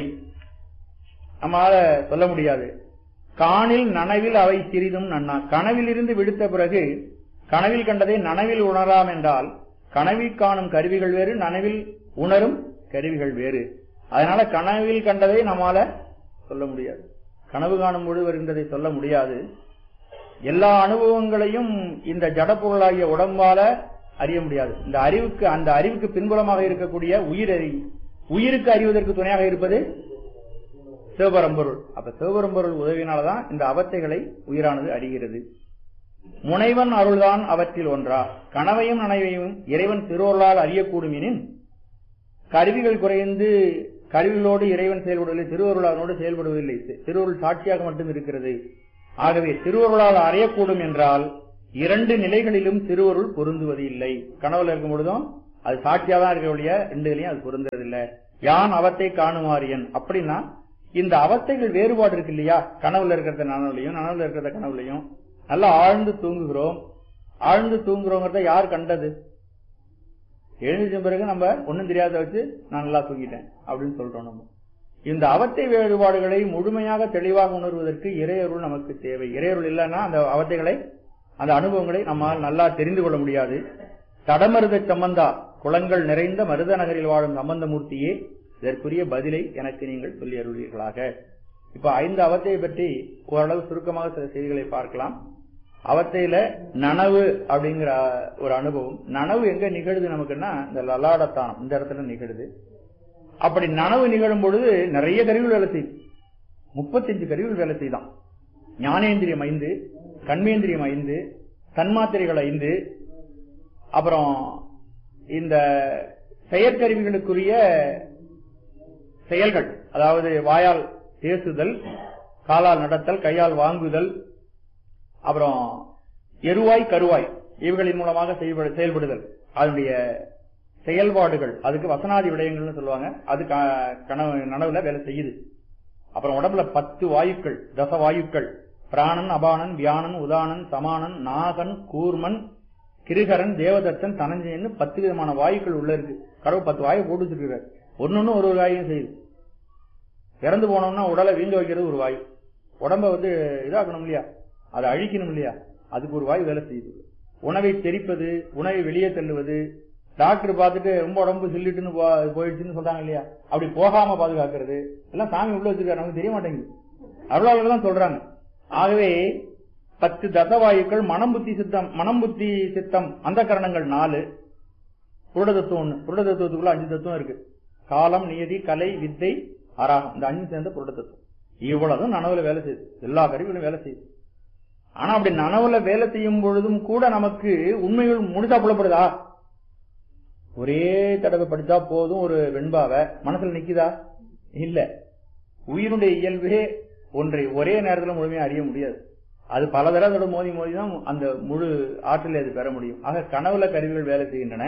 Speaker 3: நம்மால சொல்ல முடியாது காணில் நனவில் அவை சிறிதும் நன்னா கனவில் இருந்து விடுத்த பிறகு கனவில் கண்டதை நனவில் உணராம் என்றால் கனவில் காணும் கருவிகள் வேறு நனவில் உணரும் கருவிகள் வேறு அதனால கனவில் கண்டதை நம்மால சொல்ல முடியாது கனவு காணும் பொழுது வருகின்றதை சொல்ல முடியாது எல்லா அனுபவங்களையும் இந்த ஜடப்பொருளாகிய உடம்பால அறிய முடியாது இந்த அறிவுக்கு அந்த அறிவுக்கு பின்புலமாக இருக்கக்கூடிய உயிரறி உயிருக்கு அறிவதற்கு துணையாக இருப்பது சிவபரம்பொருள் அப்ப சிவபரம்பொருள் உதவினால்தான் இந்த அவத்தைகளை உயிரானது அறிகிறது முனைவன் அருள்தான் அவற்றில் ஒன்றா கனவையும் நனவையும் இறைவன் திருவருளால் அறியக்கூடும் எனின் கருவிகள் குறைந்து கருவிகளோடு இறைவன் செயல்படுவதில்லை திருவருள் அதனோடு செயல்படுவதில்லை திருவருள் சாட்சியாக மட்டும் இருக்கிறது ஆகவே திருவருளால் அறியக்கூடும் என்றால் இரண்டு நிலைகளிலும் திருவருள் பொருந்துவது இல்லை கனவுல இருக்கும் பொழுதும் அது சாட்சியா தான் இருக்க ஒழிய ரெண்டுலையும் அது பொருந்துறதில்லை யான் அவத்தை காணுமாறியன் அப்படின்னா இந்த அவத்தைகள் வேறுபாடு இருக்கு இல்லையா கனவுல இருக்கிறத நனவுலையும் நனவுல இருக்கிறத கனவுலையும் நல்லா ஆழ்ந்து தூங்குகிறோம் ஆழ்ந்து தூங்குறோங்கிறத யார் கண்டது எழுந்திருச்ச பிறகு நம்ம ஒண்ணும் தெரியாத வச்சு நான் நல்லா தூங்கிட்டேன் அப்படின்னு சொல்றோம் நம்ம இந்த அவத்தை வேறுபாடுகளை முழுமையாக தெளிவாக உணர்வதற்கு இறையருள் நமக்கு தேவை இறையருள் இல்லைன்னா அந்த அவத்தைகளை அந்த அனுபவங்களை நம்மால் நல்லா தெரிந்து கொள்ள முடியாது தடமருத சம்பந்தா குளங்கள் நிறைந்த மருத நகரில் வாழும் சம்பந்தமூர்த்தியே இதற்குரிய பதிலை எனக்கு நீங்கள் சொல்லி அருள்வீர்களாக இப்ப ஐந்து அவத்தையை பற்றி ஓரளவு சுருக்கமாக சில செய்திகளை பார்க்கலாம் அவத்தையில நனவு அப்படிங்கிற ஒரு அனுபவம் நனவு எங்க நிகழுது நமக்குன்னா இந்த லலாடத்தானம் இந்த இடத்துல நிகழுது அப்படி நனவு நிகழும் பொழுது நிறைய கருவிகள் வேலை செய்யுது முப்பத்தஞ்சு கருவிகள் வேலை செய்தான் ஞானேந்திரியம் ஐந்து கண்மேந்திரியம் ஐந்து தன்மாத்திரைகள் ஐந்து அப்புறம் இந்த செயற்கருவிகளுக்குரிய செயல்கள் அதாவது வாயால் பேசுதல் காலால் நடத்தல் கையால் வாங்குதல் அப்புறம் எருவாய் கருவாய் இவைகளின் மூலமாக செயல்படு- செயல்படுதல் அதனுடைய செயல்பாடுகள் அதுக்கு வசனாதி விடயங்கள்னு சொல்லுவாங்க அது க- கனவு நனவுல வேலை செய்யுது அப்புறம் உடம்புல பத்து வாயுக்கள் தச வாயுக்கள் பிராணன் அபானன் வியானன் உதானன் சமானன் நாகன் கூர்மன் கிருகரன் தேவதத்தன் தனஞ்சயன் பத்து விதமான வாயுக்கள் உள்ள இருக்கு கடவுள் பத்து வாயு போட்டு வச்சிருக்கிறார் ஒன்னொன்னு ஒரு ஒரு வாயும் செய்யுது இறந்து போனோம்னா உடலை வீங்க வைக்கிறது ஒரு வாயு உடம்ப வந்து இதாக்கணும் இல்லையா அதை அழிக்கணும் இல்லையா அதுக்கு ஒரு வாயு வேலை செய்யுது உணவை தெரிப்பது உணவை வெளியே தள்ளுவது டாக்டர் பார்த்துட்டு ரொம்ப உடம்பு சில்லிட்டுன்னு போ- போயிடுச்சுன்னு சொல்றாங்க இல்லையா அப்படி போகாம பாதுகாக்கிறது எல்லாம் சாமி உள்ள வச்சிருக்காரு நமக்கு தெரிய மாட்டேங்குது அவ்வளவு தான் சொல்றாங்க ஆகவே பத்து தசவாயுக்கள் மனம் புத்தி சித்தம் மனம் புத்தி சித்தம் அந்த கரணங்கள் நாலு புருட தத்துவம் ஒண்ணு புருட தத்துவத்துக்குள்ள அஞ்சு தத்துவம் இருக்கு காலம் நியதி கலை வித்தை அராகம் இந்த அஞ்சு சேர்ந்த புருட தத்துவம் இவ்வளவுதான் நனவுல வேலை செய்யுது எல்லா கருவிகளும் வேலை செய்யுது ஆனா அப்படி நனவுல வேலை செய்யும் பொழுதும் கூட நமக்கு உண்மைகள் முழுதா புலப்படுதா ஒரே தடவை படிச்சா போதும் ஒரு வெண்பாவை மனசுல நிக்குதா இல்ல உயிருடைய இயல்பே ஒன்றை ஒரே நேரத்துல முழுமையா அறிய முடியாது அது பல தடவை அதோட மோதி மோதி தான் அந்த முழு ஆற்றலை அது பெற முடியும் ஆக கனவுல கருவிகள் வேலை செய்கின்றன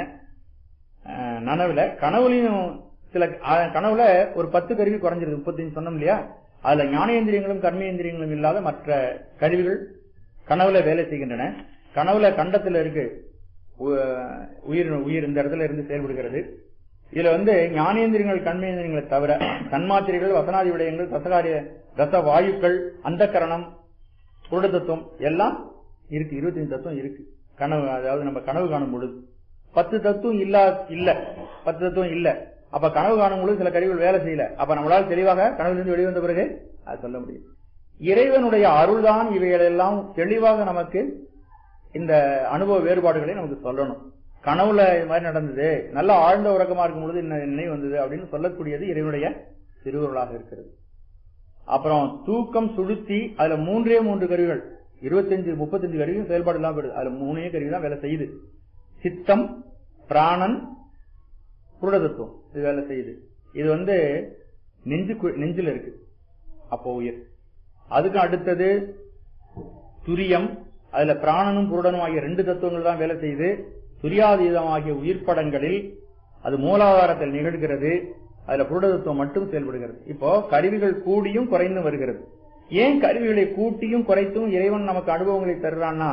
Speaker 3: அஹ், நனவுல கனவுலையும் சில அஹ், கனவுல ஒரு பத்து கருவி குறைஞ்சிருக்கு முப்பத்தஞ்சு சொன்னோம் இல்லையா அதுல ஞானேந்திரியங்களும் கர்மேந்திரியங்களும் இல்லாத மற்ற கருவிகள் கனவுல வேலை செய்கின்றன கனவுல கண்டத்துல இருக்கு உ- உயிர் உயிர் இந்த இடத்துல இருந்து செயல்படுகிறது இதுல வந்து ஞானேந்திரியங்கள் கண்மேந்திரியங்களை தவிர தன்மாத்திரைகள் வசனாதி விடயங்கள் தசகாரிய ரச வாயுக்கள் அந்த கரணம் புருட தத்துவம் எல்லாம் இருக்கு இருபத்தஞ்சு தத்துவம் இருக்கு கனவு அதாவது நம்ம கனவு காணும் பொழுது பத்து தத்துவம் இல்ல இல்ல பத்து தத்துவம் இல்ல அப்ப கனவு காணும் பொழுது சில கருவிகள் வேலை செய்யல அப்ப நம்மளால தெளிவாக கனவிலிருந்து வெளிவந்த பிறகு அது சொல்ல முடியும் இறைவனுடைய அருள்தான் இவைகளெல்லாம் தெளிவாக நமக்கு இந்த அனுபவ வேறுபாடுகளை நமக்கு சொல்லணும் கனவுல இது மாதிரி நடந்தது நல்ல ஆழ்ந்த உறக்கமா இருக்கும் பொழுது என்ன நினைவு வந்தது அப்படின்னு சொல்லக்கூடியது இறைவனுடைய திருவுருளாக இருக்கிறது அப்புறம் தூக்கம் சுளுத்தி அதுல மூன்றே மூன்று கருவிகள் இருபத்தஞ்சு முப்பத்தஞ்சு கருவியும் செயல்பாடு இல்லாம போயிடுது அதுல மூணே கருவி தான் வேலை செய்யுது சித்தம் பிராணன் புருடதத்துவம் இது வேலை செய்யுது இது வந்து நெஞ்சு நெஞ்சில இருக்கு அப்போ உயிர் அதுக்கு அடுத்தது துரியம் அதுல பிராணனும் புருடனும் ஆகிய ரெண்டு தத்துவங்கள் தான் வேலை செய்யுது துரியாதீதம் ஆகிய உயிர்ப்படங்களில் அது மூலாதாரத்தில் நிகழ்கிறது அதுல புருட தத்துவம் மட்டும் செயல்படுகிறது இப்போ கருவிகள் கூடியும் குறைந்தும் வருகிறது ஏன் கருவிகளை கூட்டியும் குறைத்தும் இறைவன் நமக்கு அனுபவங்களை தருறான்னா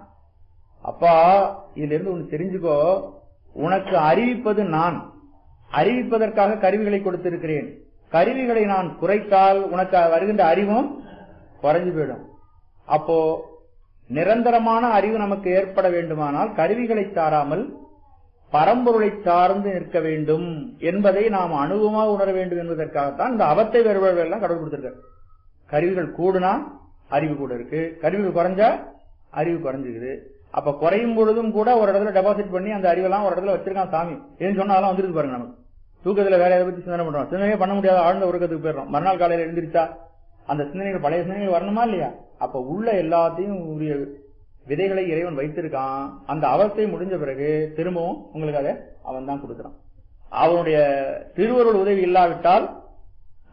Speaker 3: அப்பா இதுல இருந்து ஒண்ணு தெரிஞ்சுக்கோ உனக்கு அறிவிப்பது நான் அறிவிப்பதற்காக கருவிகளை கொடுத்திருக்கிறேன் கருவிகளை நான் குறைத்தால் உனக்கு வருகின்ற அறிவும் குறைஞ்சு போயிடும் அப்போ நிரந்தரமான அறிவு நமக்கு ஏற்பட வேண்டுமானால் கருவிகளை சாராமல் பரம்பொருளை சார்ந்து நிற்க வேண்டும் என்பதை நாம் அனுபவமாக உணர வேண்டும் என்பதற்காகத்தான் இந்த அவத்தை வேறுபாடுகள் எல்லாம் கடவுள் கொடுத்திருக்காரு கருவிகள் கூடுனா அறிவு கூட இருக்கு கருவிகள் குறைஞ்சா அறிவு குறைஞ்சிருக்குது அப்ப குறையும் பொழுதும் கூட ஒரு இடத்துல டெபாசிட் பண்ணி அந்த அறிவெல்லாம் ஒரு இடத்துல வச்சிருக்கான் சாமி ஏன்னு சொன்னா அதெல்லாம் வந்துருக்கு பாருங்க நமக்கு தூக்கத்துல வேற எதை பத்தி சிந்தனை பண்றோம் சிந்தனையே பண்ண முடியாத ஆழ்ந்த உறக்கத்துக்கு போயிடுறோம் மறுநாள் காலையில எழுந்திரிச்சா அந்த சிந்தனைகள் பழைய சிந்தனைகள் வரணுமா இல்லையா அப்ப உள்ள எல்லாத்தையும் உரிய விதைகளை இறைவன் வைத்திருக்கான் அந்த அவஸ்தை முடிஞ்ச பிறகு திரும்பவும் உங்களுக்கு அதை அவன் தான் கொடுக்கிறான் அவனுடைய திருவருள் உதவி இல்லாவிட்டால்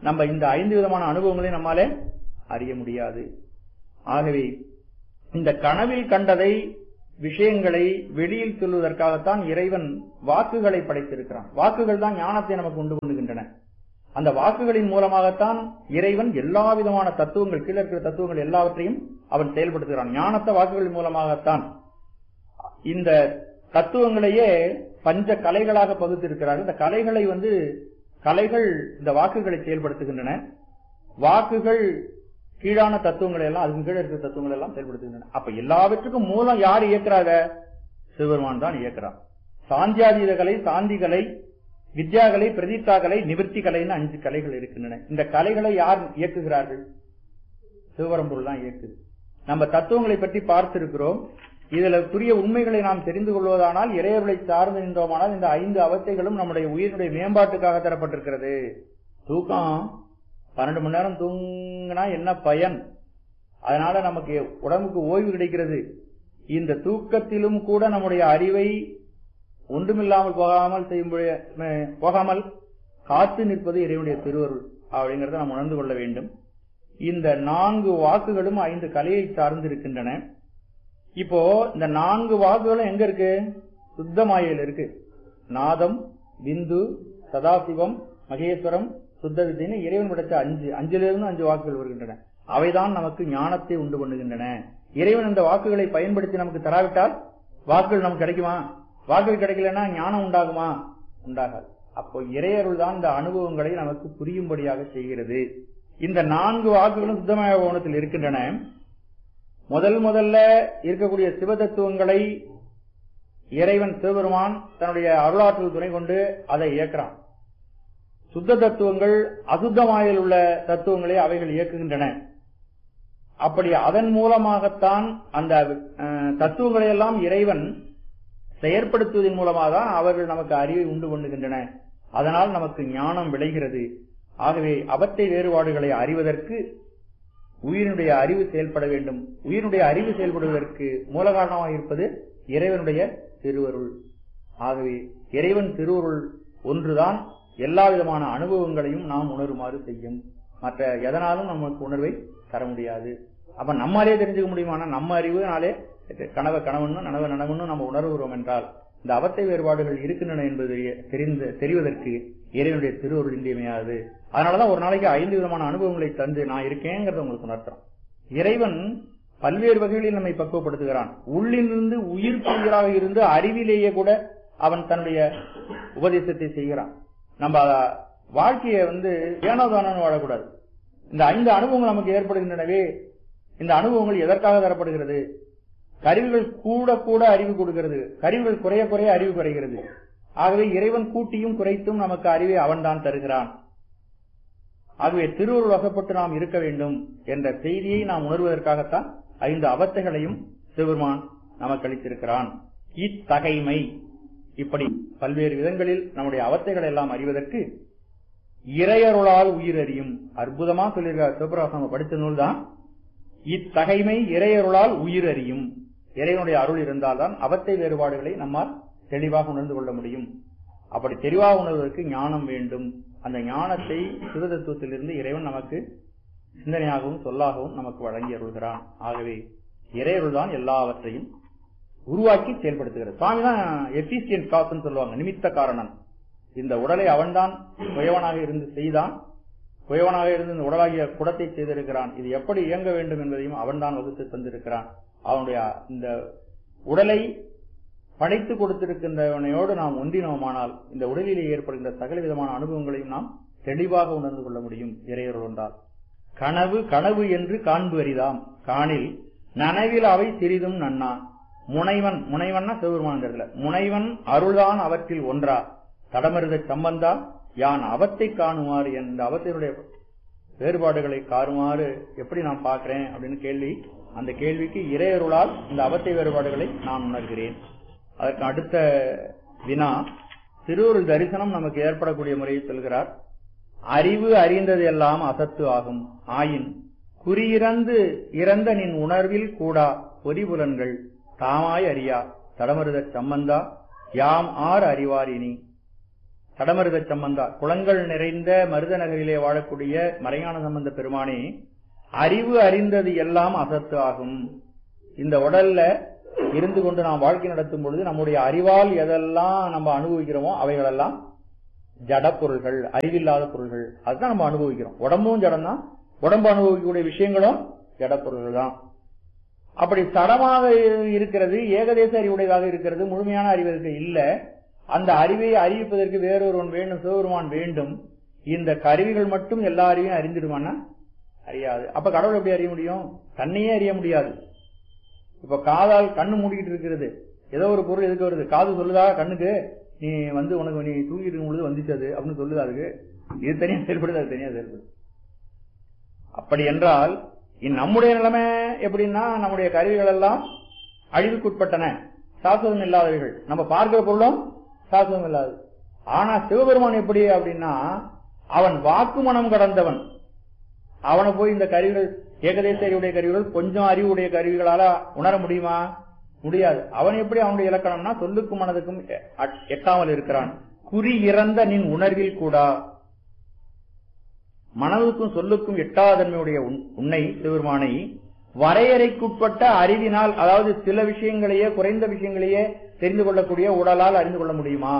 Speaker 3: நம்ம இந்த ஐந்து விதமான அனுபவங்களை நம்மாலே அறிய முடியாது ஆகவே இந்த கனவில் கண்டதை விஷயங்களை வெளியில் சொல்வதற்காகத்தான் இறைவன் வாக்குகளை படைத்திருக்கிறான் வாக்குகள் தான் ஞானத்தை நமக்கு உண்டு பண்ணுகின்றன அந்த வாக்குகளின் மூலமாகத்தான் இறைவன் எல்லா விதமான தத்துவங்கள் கீழே இருக்கிற தத்துவங்கள் எல்லாவற்றையும் அவன் செயல்படுத்துகிறான் ஞானத்தை வாக்குகளின் மூலமாகத்தான் இந்த தத்துவங்களையே பஞ்ச கலைகளாக பகுத்திருக்கிறார்கள் இந்த கலைகளை வந்து கலைகள் இந்த வாக்குகளை செயல்படுத்துகின்றன வாக்குகள் கீழான தத்துவங்களை எல்லாம் அதுக்கு கீழே இருக்கிற தத்துவங்கள் எல்லாம் செயல்படுத்துகின்றன அப்ப எல்லாவற்றுக்கும் மூலம் யார் இயக்குறாங்க சிவபெருமான் தான் இயக்குறான் சாந்தியாதீத கலை சாந்தி கலை வித்யாகலை பிரதித்தா கலை நிவர்த்தி கலைன்னு அஞ்சு கலைகள் இருக்கின்றன இந்த கலைகளை யார் இயக்குகிறார்கள் சிவபரம்பொருள் தான் இயக்குது நம்ம தத்துவங்களை பற்றி பார்த்திருக்கிறோம் இதுல புரிய உண்மைகளை நாம் தெரிந்து கொள்வதானால் இறையவர்களை சார்ந்து நின்றோமானால் இந்த ஐந்து அவஸ்தைகளும் நம்முடைய உயிரினுடைய மேம்பாட்டுக்காக தரப்பட்டிருக்கிறது தூக்கம் பன்னெண்டு மணி நேரம் தூங்கினா என்ன பயன் அதனால நமக்கு உடம்புக்கு ஓய்வு கிடைக்கிறது இந்த தூக்கத்திலும் கூட நம்முடைய அறிவை ஒன்றுமில்லாமல் போகாமல் செய்யும் போகாமல் காத்து நிற்பது இறைவனுடைய திருவருள் அப்படிங்கறத நாம் உணர்ந்து கொள்ள வேண்டும் இந்த நான்கு வாக்குகளும் ஐந்து கலையை சார்ந்து இருக்கின்றன இப்போ இந்த நான்கு வாக்குகளும் எங்க இருக்கு சுத்தமாயில் இருக்கு நாதம் விந்து சதாசிவம் மகேஸ்வரம் சுத்த வித்தின்னு இறைவன் படைச்ச அஞ்சு அஞ்சிலிருந்து அஞ்சு வாக்குகள் வருகின்றன அவைதான் நமக்கு ஞானத்தை உண்டு பண்ணுகின்றன இறைவன் இந்த வாக்குகளை பயன்படுத்தி நமக்கு தராவிட்டால் வாக்குகள் நமக்கு கிடைக்குமா வாக்குகள் கிடைக்கலன்னா ஞானம் உண்டாகுமா உண்டாகாது அப்போ இறையருள் தான் இந்த அனுபவங்களை நமக்கு புரியும்படியாக செய்கிறது இந்த நான்கு வாக்குகளும் சுத்தமய கோணத்தில் இருக்கின்றன முதல் முதல்ல இருக்கக்கூடிய சிவதத்துவங்களை இறைவன் சிவபெருமான் தன்னுடைய அருளாற்றல் துணை கொண்டு அதை இயக்குறான் சுத்த தத்துவங்கள் அசுத்தமாயில் உள்ள தத்துவங்களை அவைகள் இயக்குகின்றன அப்படி அதன் மூலமாகத்தான் அந்த தத்துவங்களை எல்லாம் இறைவன் செயற்படுத்துவதன் மூலமாக தான் அவர்கள் நமக்கு அறிவை உண்டு பண்ணுகின்றன அதனால் நமக்கு ஞானம் விளைகிறது ஆகவே அவத்தை வேறுபாடுகளை அறிவதற்கு உயிரினுடைய அறிவு செயல்பட வேண்டும் உயிரினுடைய அறிவு செயல்படுவதற்கு மூல காரணமாக இருப்பது இறைவனுடைய திருவருள் ஆகவே இறைவன் திருவருள் ஒன்றுதான் எல்லா விதமான அனுபவங்களையும் நாம் உணருமாறு செய்யும் மற்ற எதனாலும் நமக்கு உணர்வை தர முடியாது அப்ப நம்மாலே தெரிஞ்சுக்க முடியுமானா நம்ம அறிவுனாலே கனவை கனவுன்னு நனவை நனவுன்னு நம்ம உணர்வுகிறோம் என்றால் இந்த அவத்தை வேறுபாடுகள் இருக்கின்றன என்பது தெரிந்து தெரிவதற்கு இறைவனுடைய திருவருள் இன்றியமையாது அதனாலதான் ஒரு நாளைக்கு ஐந்து விதமான அனுபவங்களை தந்து நான் இருக்கேங்கிறத உங்களுக்கு உணர்த்துறோம் இறைவன் பல்வேறு வகைகளில் நம்மை பக்குவப்படுத்துகிறான் உள்ளிலிருந்து உயிர் உயிராக இருந்து அறிவிலேயே கூட அவன் தன்னுடைய உபதேசத்தை செய்கிறான் நம்ம வாழ்க்கையை வந்து ஏனோதானு வாழக்கூடாது இந்த ஐந்து அனுபவங்கள் நமக்கு ஏற்படுகின்றனவே இந்த அனுபவங்கள் எதற்காக தரப்படுகிறது கருவிகள் கூட கூட அறிவு கொடுக்கிறது கருவிகள் குறைய குறைய அறிவு குறைகிறது ஆகவே இறைவன் கூட்டியும் குறைத்தும் நமக்கு அறிவை அவன்தான் தருகிறான் ஆகவே திருவருள் வசப்பட்டு நாம் இருக்க வேண்டும் என்ற செய்தியை நாம் உணர்வதற்காகத்தான் ஐந்து அவத்தைகளையும் சிவபெருமான் நமக்கு அளித்திருக்கிறான் இத்தகைமை இப்படி பல்வேறு விதங்களில் நம்முடைய அவத்தைகள் எல்லாம் அறிவதற்கு இறையருளால் உயிரறியும் அற்புதமா சொல்லியிருக்கார் சிவபிரகாசம் படித்த நூல் தான் இத்தகைமை இறையருளால் உயிரறியும் இறைவனுடைய அருள் இருந்தால்தான் அவத்தை வேறுபாடுகளை நம்மால் தெளிவாக உணர்ந்து கொள்ள முடியும் அப்படி தெளிவாக உணர்வதற்கு ஞானம் வேண்டும் அந்த ஞானத்தை சிவதத்துவத்திலிருந்து இறைவன் நமக்கு சிந்தனையாகவும் சொல்லாகவும் நமக்கு வழங்கி அருள்கிறான் ஆகவே இறையருள் தான் எல்லாவற்றையும் உருவாக்கி செயல்படுத்துகிறது சுவாமி தான் எபிசியன் காசுன்னு சொல்லுவாங்க நிமித்த காரணன் இந்த உடலை அவன்தான் குயவனாக இருந்து செய்தான் குயவனாக இருந்து இந்த உடலாகிய குடத்தை செய்திருக்கிறான் இது எப்படி இயங்க வேண்டும் என்பதையும் அவன்தான் வகுத்து தந்திருக்கிறான் அவனுடைய இந்த உடலை படைத்து கொடுத்திருக்கின்றவனையோடு நாம் ஒன்றினோமானால் இந்த உடலிலே ஏற்படுகின்ற சகல விதமான அனுபவங்களையும் நாம் தெளிவாக உணர்ந்து கொள்ள முடியும் இறையருள் ஒன்றால் கனவு கனவு என்று காண்பு அரிதாம் காணில் நனவில் அவை சிறிதும் நன்னா முனைவன் முனைவன்னா சிவபெருமான்கிறதுல முனைவன் அருள்தான் அவற்றில் ஒன்றா தடமருத சம்பந்தா யான் அவத்தை காணுமாறு என்ற அவத்தினுடைய வேறுபாடுகளை காணுமாறு எப்படி நான் பார்க்கிறேன் அப்படின்னு கேள்வி அந்த கேள்விக்கு இறையருளால் இந்த அவத்தை வேறுபாடுகளை நான் உணர்கிறேன் அதற்கு அடுத்த வினா திருவருள் தரிசனம் நமக்கு ஏற்படக்கூடிய முறையை சொல்கிறார் அறிவு அறிந்தது எல்லாம் அசத்து ஆகும் ஆயின் குறியிறந்து இறந்த நின் உணர்வில் கூடா பொறிபுலன்கள் தாமாய் அறியா தடமருத சம்பந்தா யாம் ஆர் அறிவார் இனி கடமருத சம்பந்தார் குளங்கள் நிறைந்த மருத நகரிலே வாழக்கூடிய மறையான சம்பந்த பெருமானே அறிவு அறிந்தது எல்லாம் அசத்து ஆகும் இந்த உடல்ல இருந்து கொண்டு நாம் வாழ்க்கை நடத்தும் பொழுது நம்முடைய அறிவால் எதெல்லாம் நம்ம அனுபவிக்கிறோமோ அவைகளெல்லாம் ஜட பொருள்கள் அறிவில்லாத பொருள்கள் அதுதான் நம்ம அனுபவிக்கிறோம் உடம்பும் ஜடம் தான் உடம்பு அனுபவிக்கக்கூடிய விஷயங்களும் ஜட பொருள்கள் தான் அப்படி சடமாக இருக்கிறது ஏகதேச அறிவுடையதாக இருக்கிறது முழுமையான அறிவதற்கு இல்ல அந்த அறிவை அறிவிப்பதற்கு வேறொருவன் வேண்டும் சிவபெருமான் வேண்டும் இந்த கருவிகள் மட்டும் எல்லா அறிவையும் அறிந்திடுமான்னா அறியாது அப்ப கடவுள் எப்படி அறிய முடியும் தன்னையே அறிய முடியாது இப்ப காதால் கண்ணு மூடிக்கிட்டு இருக்கிறது ஏதோ ஒரு பொருள் எதுக்கு வருது காது சொல்லுதா கண்ணுக்கு நீ வந்து உனக்கு நீ தூங்கிட்டு இருக்கும் பொழுது வந்துச்சு அது அப்படின்னு சொல்லுதா அதுக்கு இது தனியா செயல்படுது அது தனியா செயல்படுது அப்படி என்றால் இந் நம்முடைய நிலைமை எப்படின்னா நம்முடைய கருவிகள் எல்லாம் அழிவுக்குட்பட்டன சாஸ்வதம் இல்லாதவைகள் நம்ம பார்க்கிற பொருளும் சாஸ்வதம் இல்லாதது ஆனா சிவபெருமான் எப்படி அப்படின்னா அவன் வாக்கு மனம் கடந்தவன் அவனை போய் இந்த கருவிகள் ஏகதேச அறிவுடைய கருவிகள் கொஞ்சம் அறிவுடைய கருவிகளால உணர முடியுமா முடியாது அவன் எப்படி அவனுடைய இலக்கணம்னா சொல்லுக்கும் மனதுக்கும் எ- அட்- எட்டாமல் இருக்கிறான் குறி இறந்த நின் உணர்வில் கூடா மனதுக்கும் சொல்லுக்கும் எட்டாதன்மையுடைய உன்- உன்னை சிவபெருமானை வரையறைக்குட்பட்ட அறிவினால் அதாவது சில விஷயங்களையே குறைந்த விஷயங்களையே தெரிந்து கொள்ளக்கூடிய உடலால் அறிந்து கொள்ள முடியுமா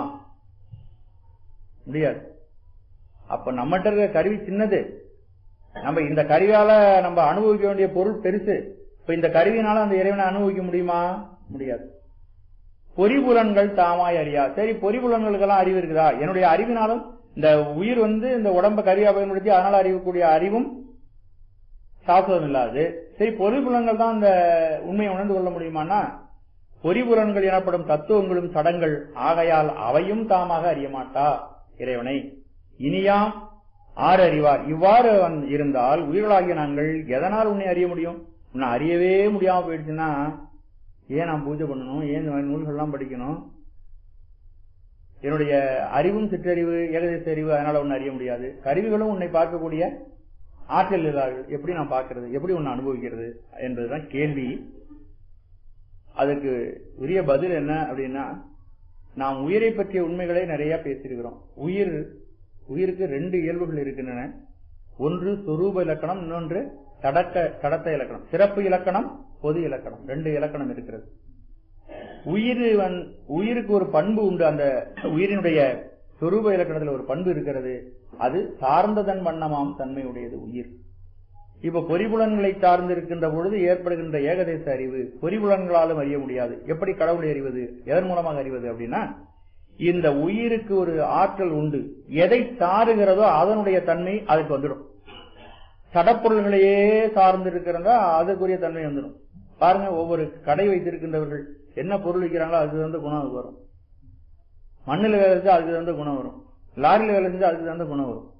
Speaker 3: முடியாது அப்ப நம்மகிட்ட இருக்கிற கருவி சின்னது நம்ம இந்த கருவியால நம்ம அனுபவிக்க வேண்டிய பொருள் பெருசு இப்ப இந்த கருவினால அந்த இறைவனை அனுபவிக்க முடியுமா முடியாது பொறிபுலன்கள் தாமாய் அறியா சரி பொறிபுலன்களுக்கெல்லாம் அறிவு இருக்குதா என்னுடைய அறிவினாலும் இந்த உயிர் வந்து இந்த உடம்ப கருவியா பயன்படுத்தி அதனால அறியக்கூடிய அறிவும் சாஸ்வதம் இல்லாது சரி பொறிபுலன்கள் தான் இந்த உண்மையை உணர்ந்து கொள்ள முடியுமானா பொறிபுலன்கள் எனப்படும் தத்துவங்களும் சடங்கள் ஆகையால் அவையும் தாமாக அறிய மாட்டா இறைவனை இனியாம் ஆறு அறிவார் இவ்வாறு அவன் இருந்தால் உயிர்களாகிய நாங்கள் எதனால் உன்னை அறிய முடியும் உன்னை அறியவே முடியாம போயிடுச்சுன்னா ஏன் நான் பூஜை பண்ணணும் ஏன் இந்த மாதிரி நூல்கள்லாம் படிக்கணும் என்னுடைய அறிவும் சிற்றறிவு ஏகதேச அறிவு அதனால உன்னை அறிய முடியாது கருவிகளும் உன்னை பார்க்கக்கூடிய ஆற்றல் இல்லாதவர்கள் எப்படி நான் பார்க்கிறது எப்படி உன்னை அனுபவிக்கிறது என்பதுதான் கேள்வி அதுக்கு உரிய பதில் என்ன அப்படின்னா நாம் உயிரை பற்றிய உண்மைகளை நிறைய பேசியிருக்கிறோம் உயிர் உயிருக்கு ரெண்டு இயல்புகள் இருக்கின்றன ஒன்று சொரூப இலக்கணம் இன்னொன்று கடக்க கடத்த இலக்கணம் சிறப்பு இலக்கணம் பொது இலக்கணம் ரெண்டு இலக்கணம் இருக்கிறது உயிர் வந்- உயிருக்கு ஒரு பண்பு உண்டு அந்த உயிரினுடைய சொரூப இலக்கணத்துல ஒரு பண்பு இருக்கிறது அது சார்ந்ததன் வண்ணமாம் தன்மையுடையது உயிர் இப்ப பொறிபுலன்களை சார்ந்து இருக்கின்ற பொழுது ஏற்படுகின்ற ஏகதேச அறிவு பொறிபுலன்களாலும் அறிய முடியாது எப்படி கடவுளை அறிவது எதன் மூலமாக அறிவது அப்படின்னா இந்த உயிருக்கு ஒரு ஆற்றல் உண்டு எதை சாருகிறதோ அதனுடைய தன்மை அதுக்கு வந்துடும் சடப்பொருள்களையே சார்ந்து இருக்கிறதா அதுக்குரிய தன்மை வந்துடும் பாருங்க ஒவ்வொரு கடை வைத்திருக்கின்றவர்கள் என்ன பொருள் விற்கிறாங்களோ அதுக்கு தகுந்த குணம் அதுக்கு வரும் மண்ணில் வேலை செஞ்சா அதுக்கு தகுந்த குணம் வரும் லாரியில் வேலை செஞ்சா அதுக்கு தகுந்த குணம் வரும்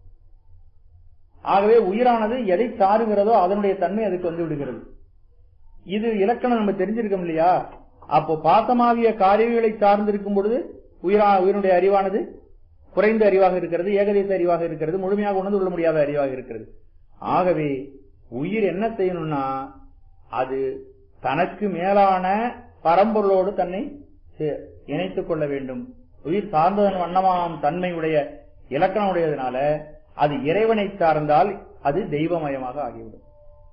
Speaker 3: ஆகவே உயிரானது எதை சாருகிறதோ அதனுடைய தன்மை அதுக்கு வந்து விடுகிறது இது இலக்கணம் நம்ம தெரிஞ்சிருக்கோம் இல்லையா அப்போ பாசமாகிய காரியங்களை சார்ந்திருக்கும் பொழுது உயிரா உயிரினுடைய அறிவானது குறைந்த அறிவாக இருக்கிறது ஏகதேச அறிவாக இருக்கிறது முழுமையாக உணர்ந்து கொள்ள முடியாத அறிவாக இருக்கிறது ஆகவே உயிர் என்ன செய்யணும்னா அது தனக்கு மேலான பரம்பொருளோடு தன்னை சே- இணைத்துக் கொள்ள வேண்டும் உயிர் சார்ந்ததன் வண்ணமாம் தன்மையுடைய இலக்கணம் உடையதுனால அது இறைவனை சார்ந்தால் அது தெய்வமயமாக ஆகிவிடும்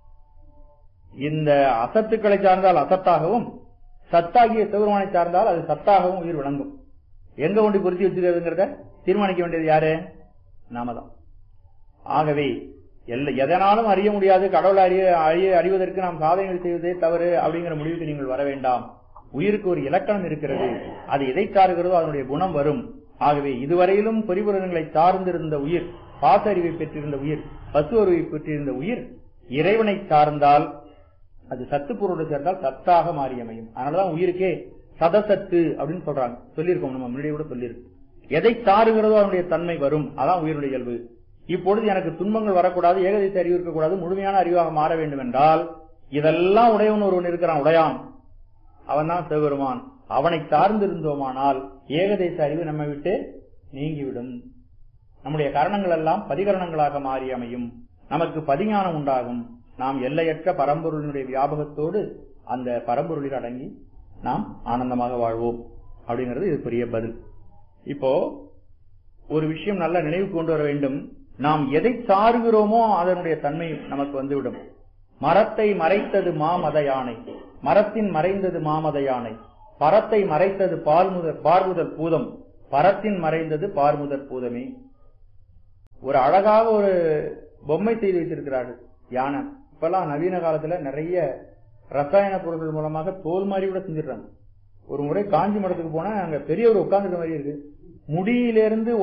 Speaker 3: இந்த அசத்துக்களை சார்ந்தால் அசத்தாகவும் சத்தாகிய சிவருமானை சார்ந்தால் அது சத்தாகவும் உயிர் விளங்கும் எங்க கொண்டு குறிச்சு வச்சுக்கிறதுங்கிறத தீர்மானிக்க வேண்டியது யாரு நாம தான் ஆகவே எல்ல எதனாலும் அறிய முடியாது கடவுளை அறிய அறிய அறிவதற்கு நாம் சாதனைகள் செய்வதே தவறு அப்படிங்கிற முடிவுக்கு நீங்கள் வர வேண்டாம் உயிருக்கு ஒரு இலக்கணம் இருக்கிறது அது எதை சாருகிறதோ அதனுடைய குணம் வரும் ஆகவே இதுவரையிலும் பொறிபுலன்களை சார்ந்திருந்த உயிர் பாச அறிவை பெற்றிருந்த உயிர் பசு அறிவை பெற்றிருந்த உயிர் இறைவனை சார்ந்தால் அது சத்து பொருளோடு சேர்ந்தால் சத்தாக மாறி அமையும் அதனாலதான் உயிருக்கே சதசத்து அப்படின்னு சொல்றாங்க சொல்லியிருக்கோம் நம்ம முன்னாடி கூட சொல்லியிருக்கோம் எதை சாருகிறதோ அதனுடைய தன்மை வரும் அதான் உயிருடைய இயல்பு இப்பொழுது எனக்கு துன்பங்கள் வரக்கூடாது ஏகதேச அறிவு இருக்கக்கூடாது முழுமையான அறிவாக மாற வேண்டும் என்றால் இதெல்லாம் உடையவன் ஒருவன் இருக்கிறான் உடையான் அவன் தான் சிவபெருமான் அவனை சார்ந்திருந்தோமானால் ஏகதேச அறிவு நம்மை விட்டு நீங்கிவிடும் நம்முடைய கரணங்கள் எல்லாம் பதிகரணங்களாக மாறி அமையும் நமக்கு பதிஞானம் உண்டாகும் நாம் எல்லையற்ற பரம்பொருளினுடைய வியாபகத்தோடு அந்த பரம்பொருளில் அடங்கி நாம் ஆனந்தமாக வாழ்வோம் அப்படிங்கிறது இது பெரிய பதில் இப்போ ஒரு விஷயம் நல்ல நினைவு கொண்டு வர வேண்டும் நாம் எதை சாருகிறோமோ அதனுடைய தன்மை நமக்கு வந்துவிடும் மரத்தை மறைத்தது மாமத யானை மரத்தின் மறைந்தது மாமத யானை பரத்தை மறைத்தது பால்முதல் பார்முதல் பூதம் பரத்தின் மறைந்தது பார்முதல் பூதமே ஒரு அழகாக ஒரு பொம்மை செய்து வைத்திருக்கிறார்கள் யானை இப்பெல்லாம் நவீன காலத்துல நிறைய ரசாயன பொருட்கள் மூலமாக தோல் மாதிரி கூட செஞ்சிடுறாங்க ஒரு முறை காஞ்சி மடத்துக்கு போனா அங்க பெரியவர் உட்கார்ந்துருக்க மாதிரி இருக்கு முடியிலிருந்து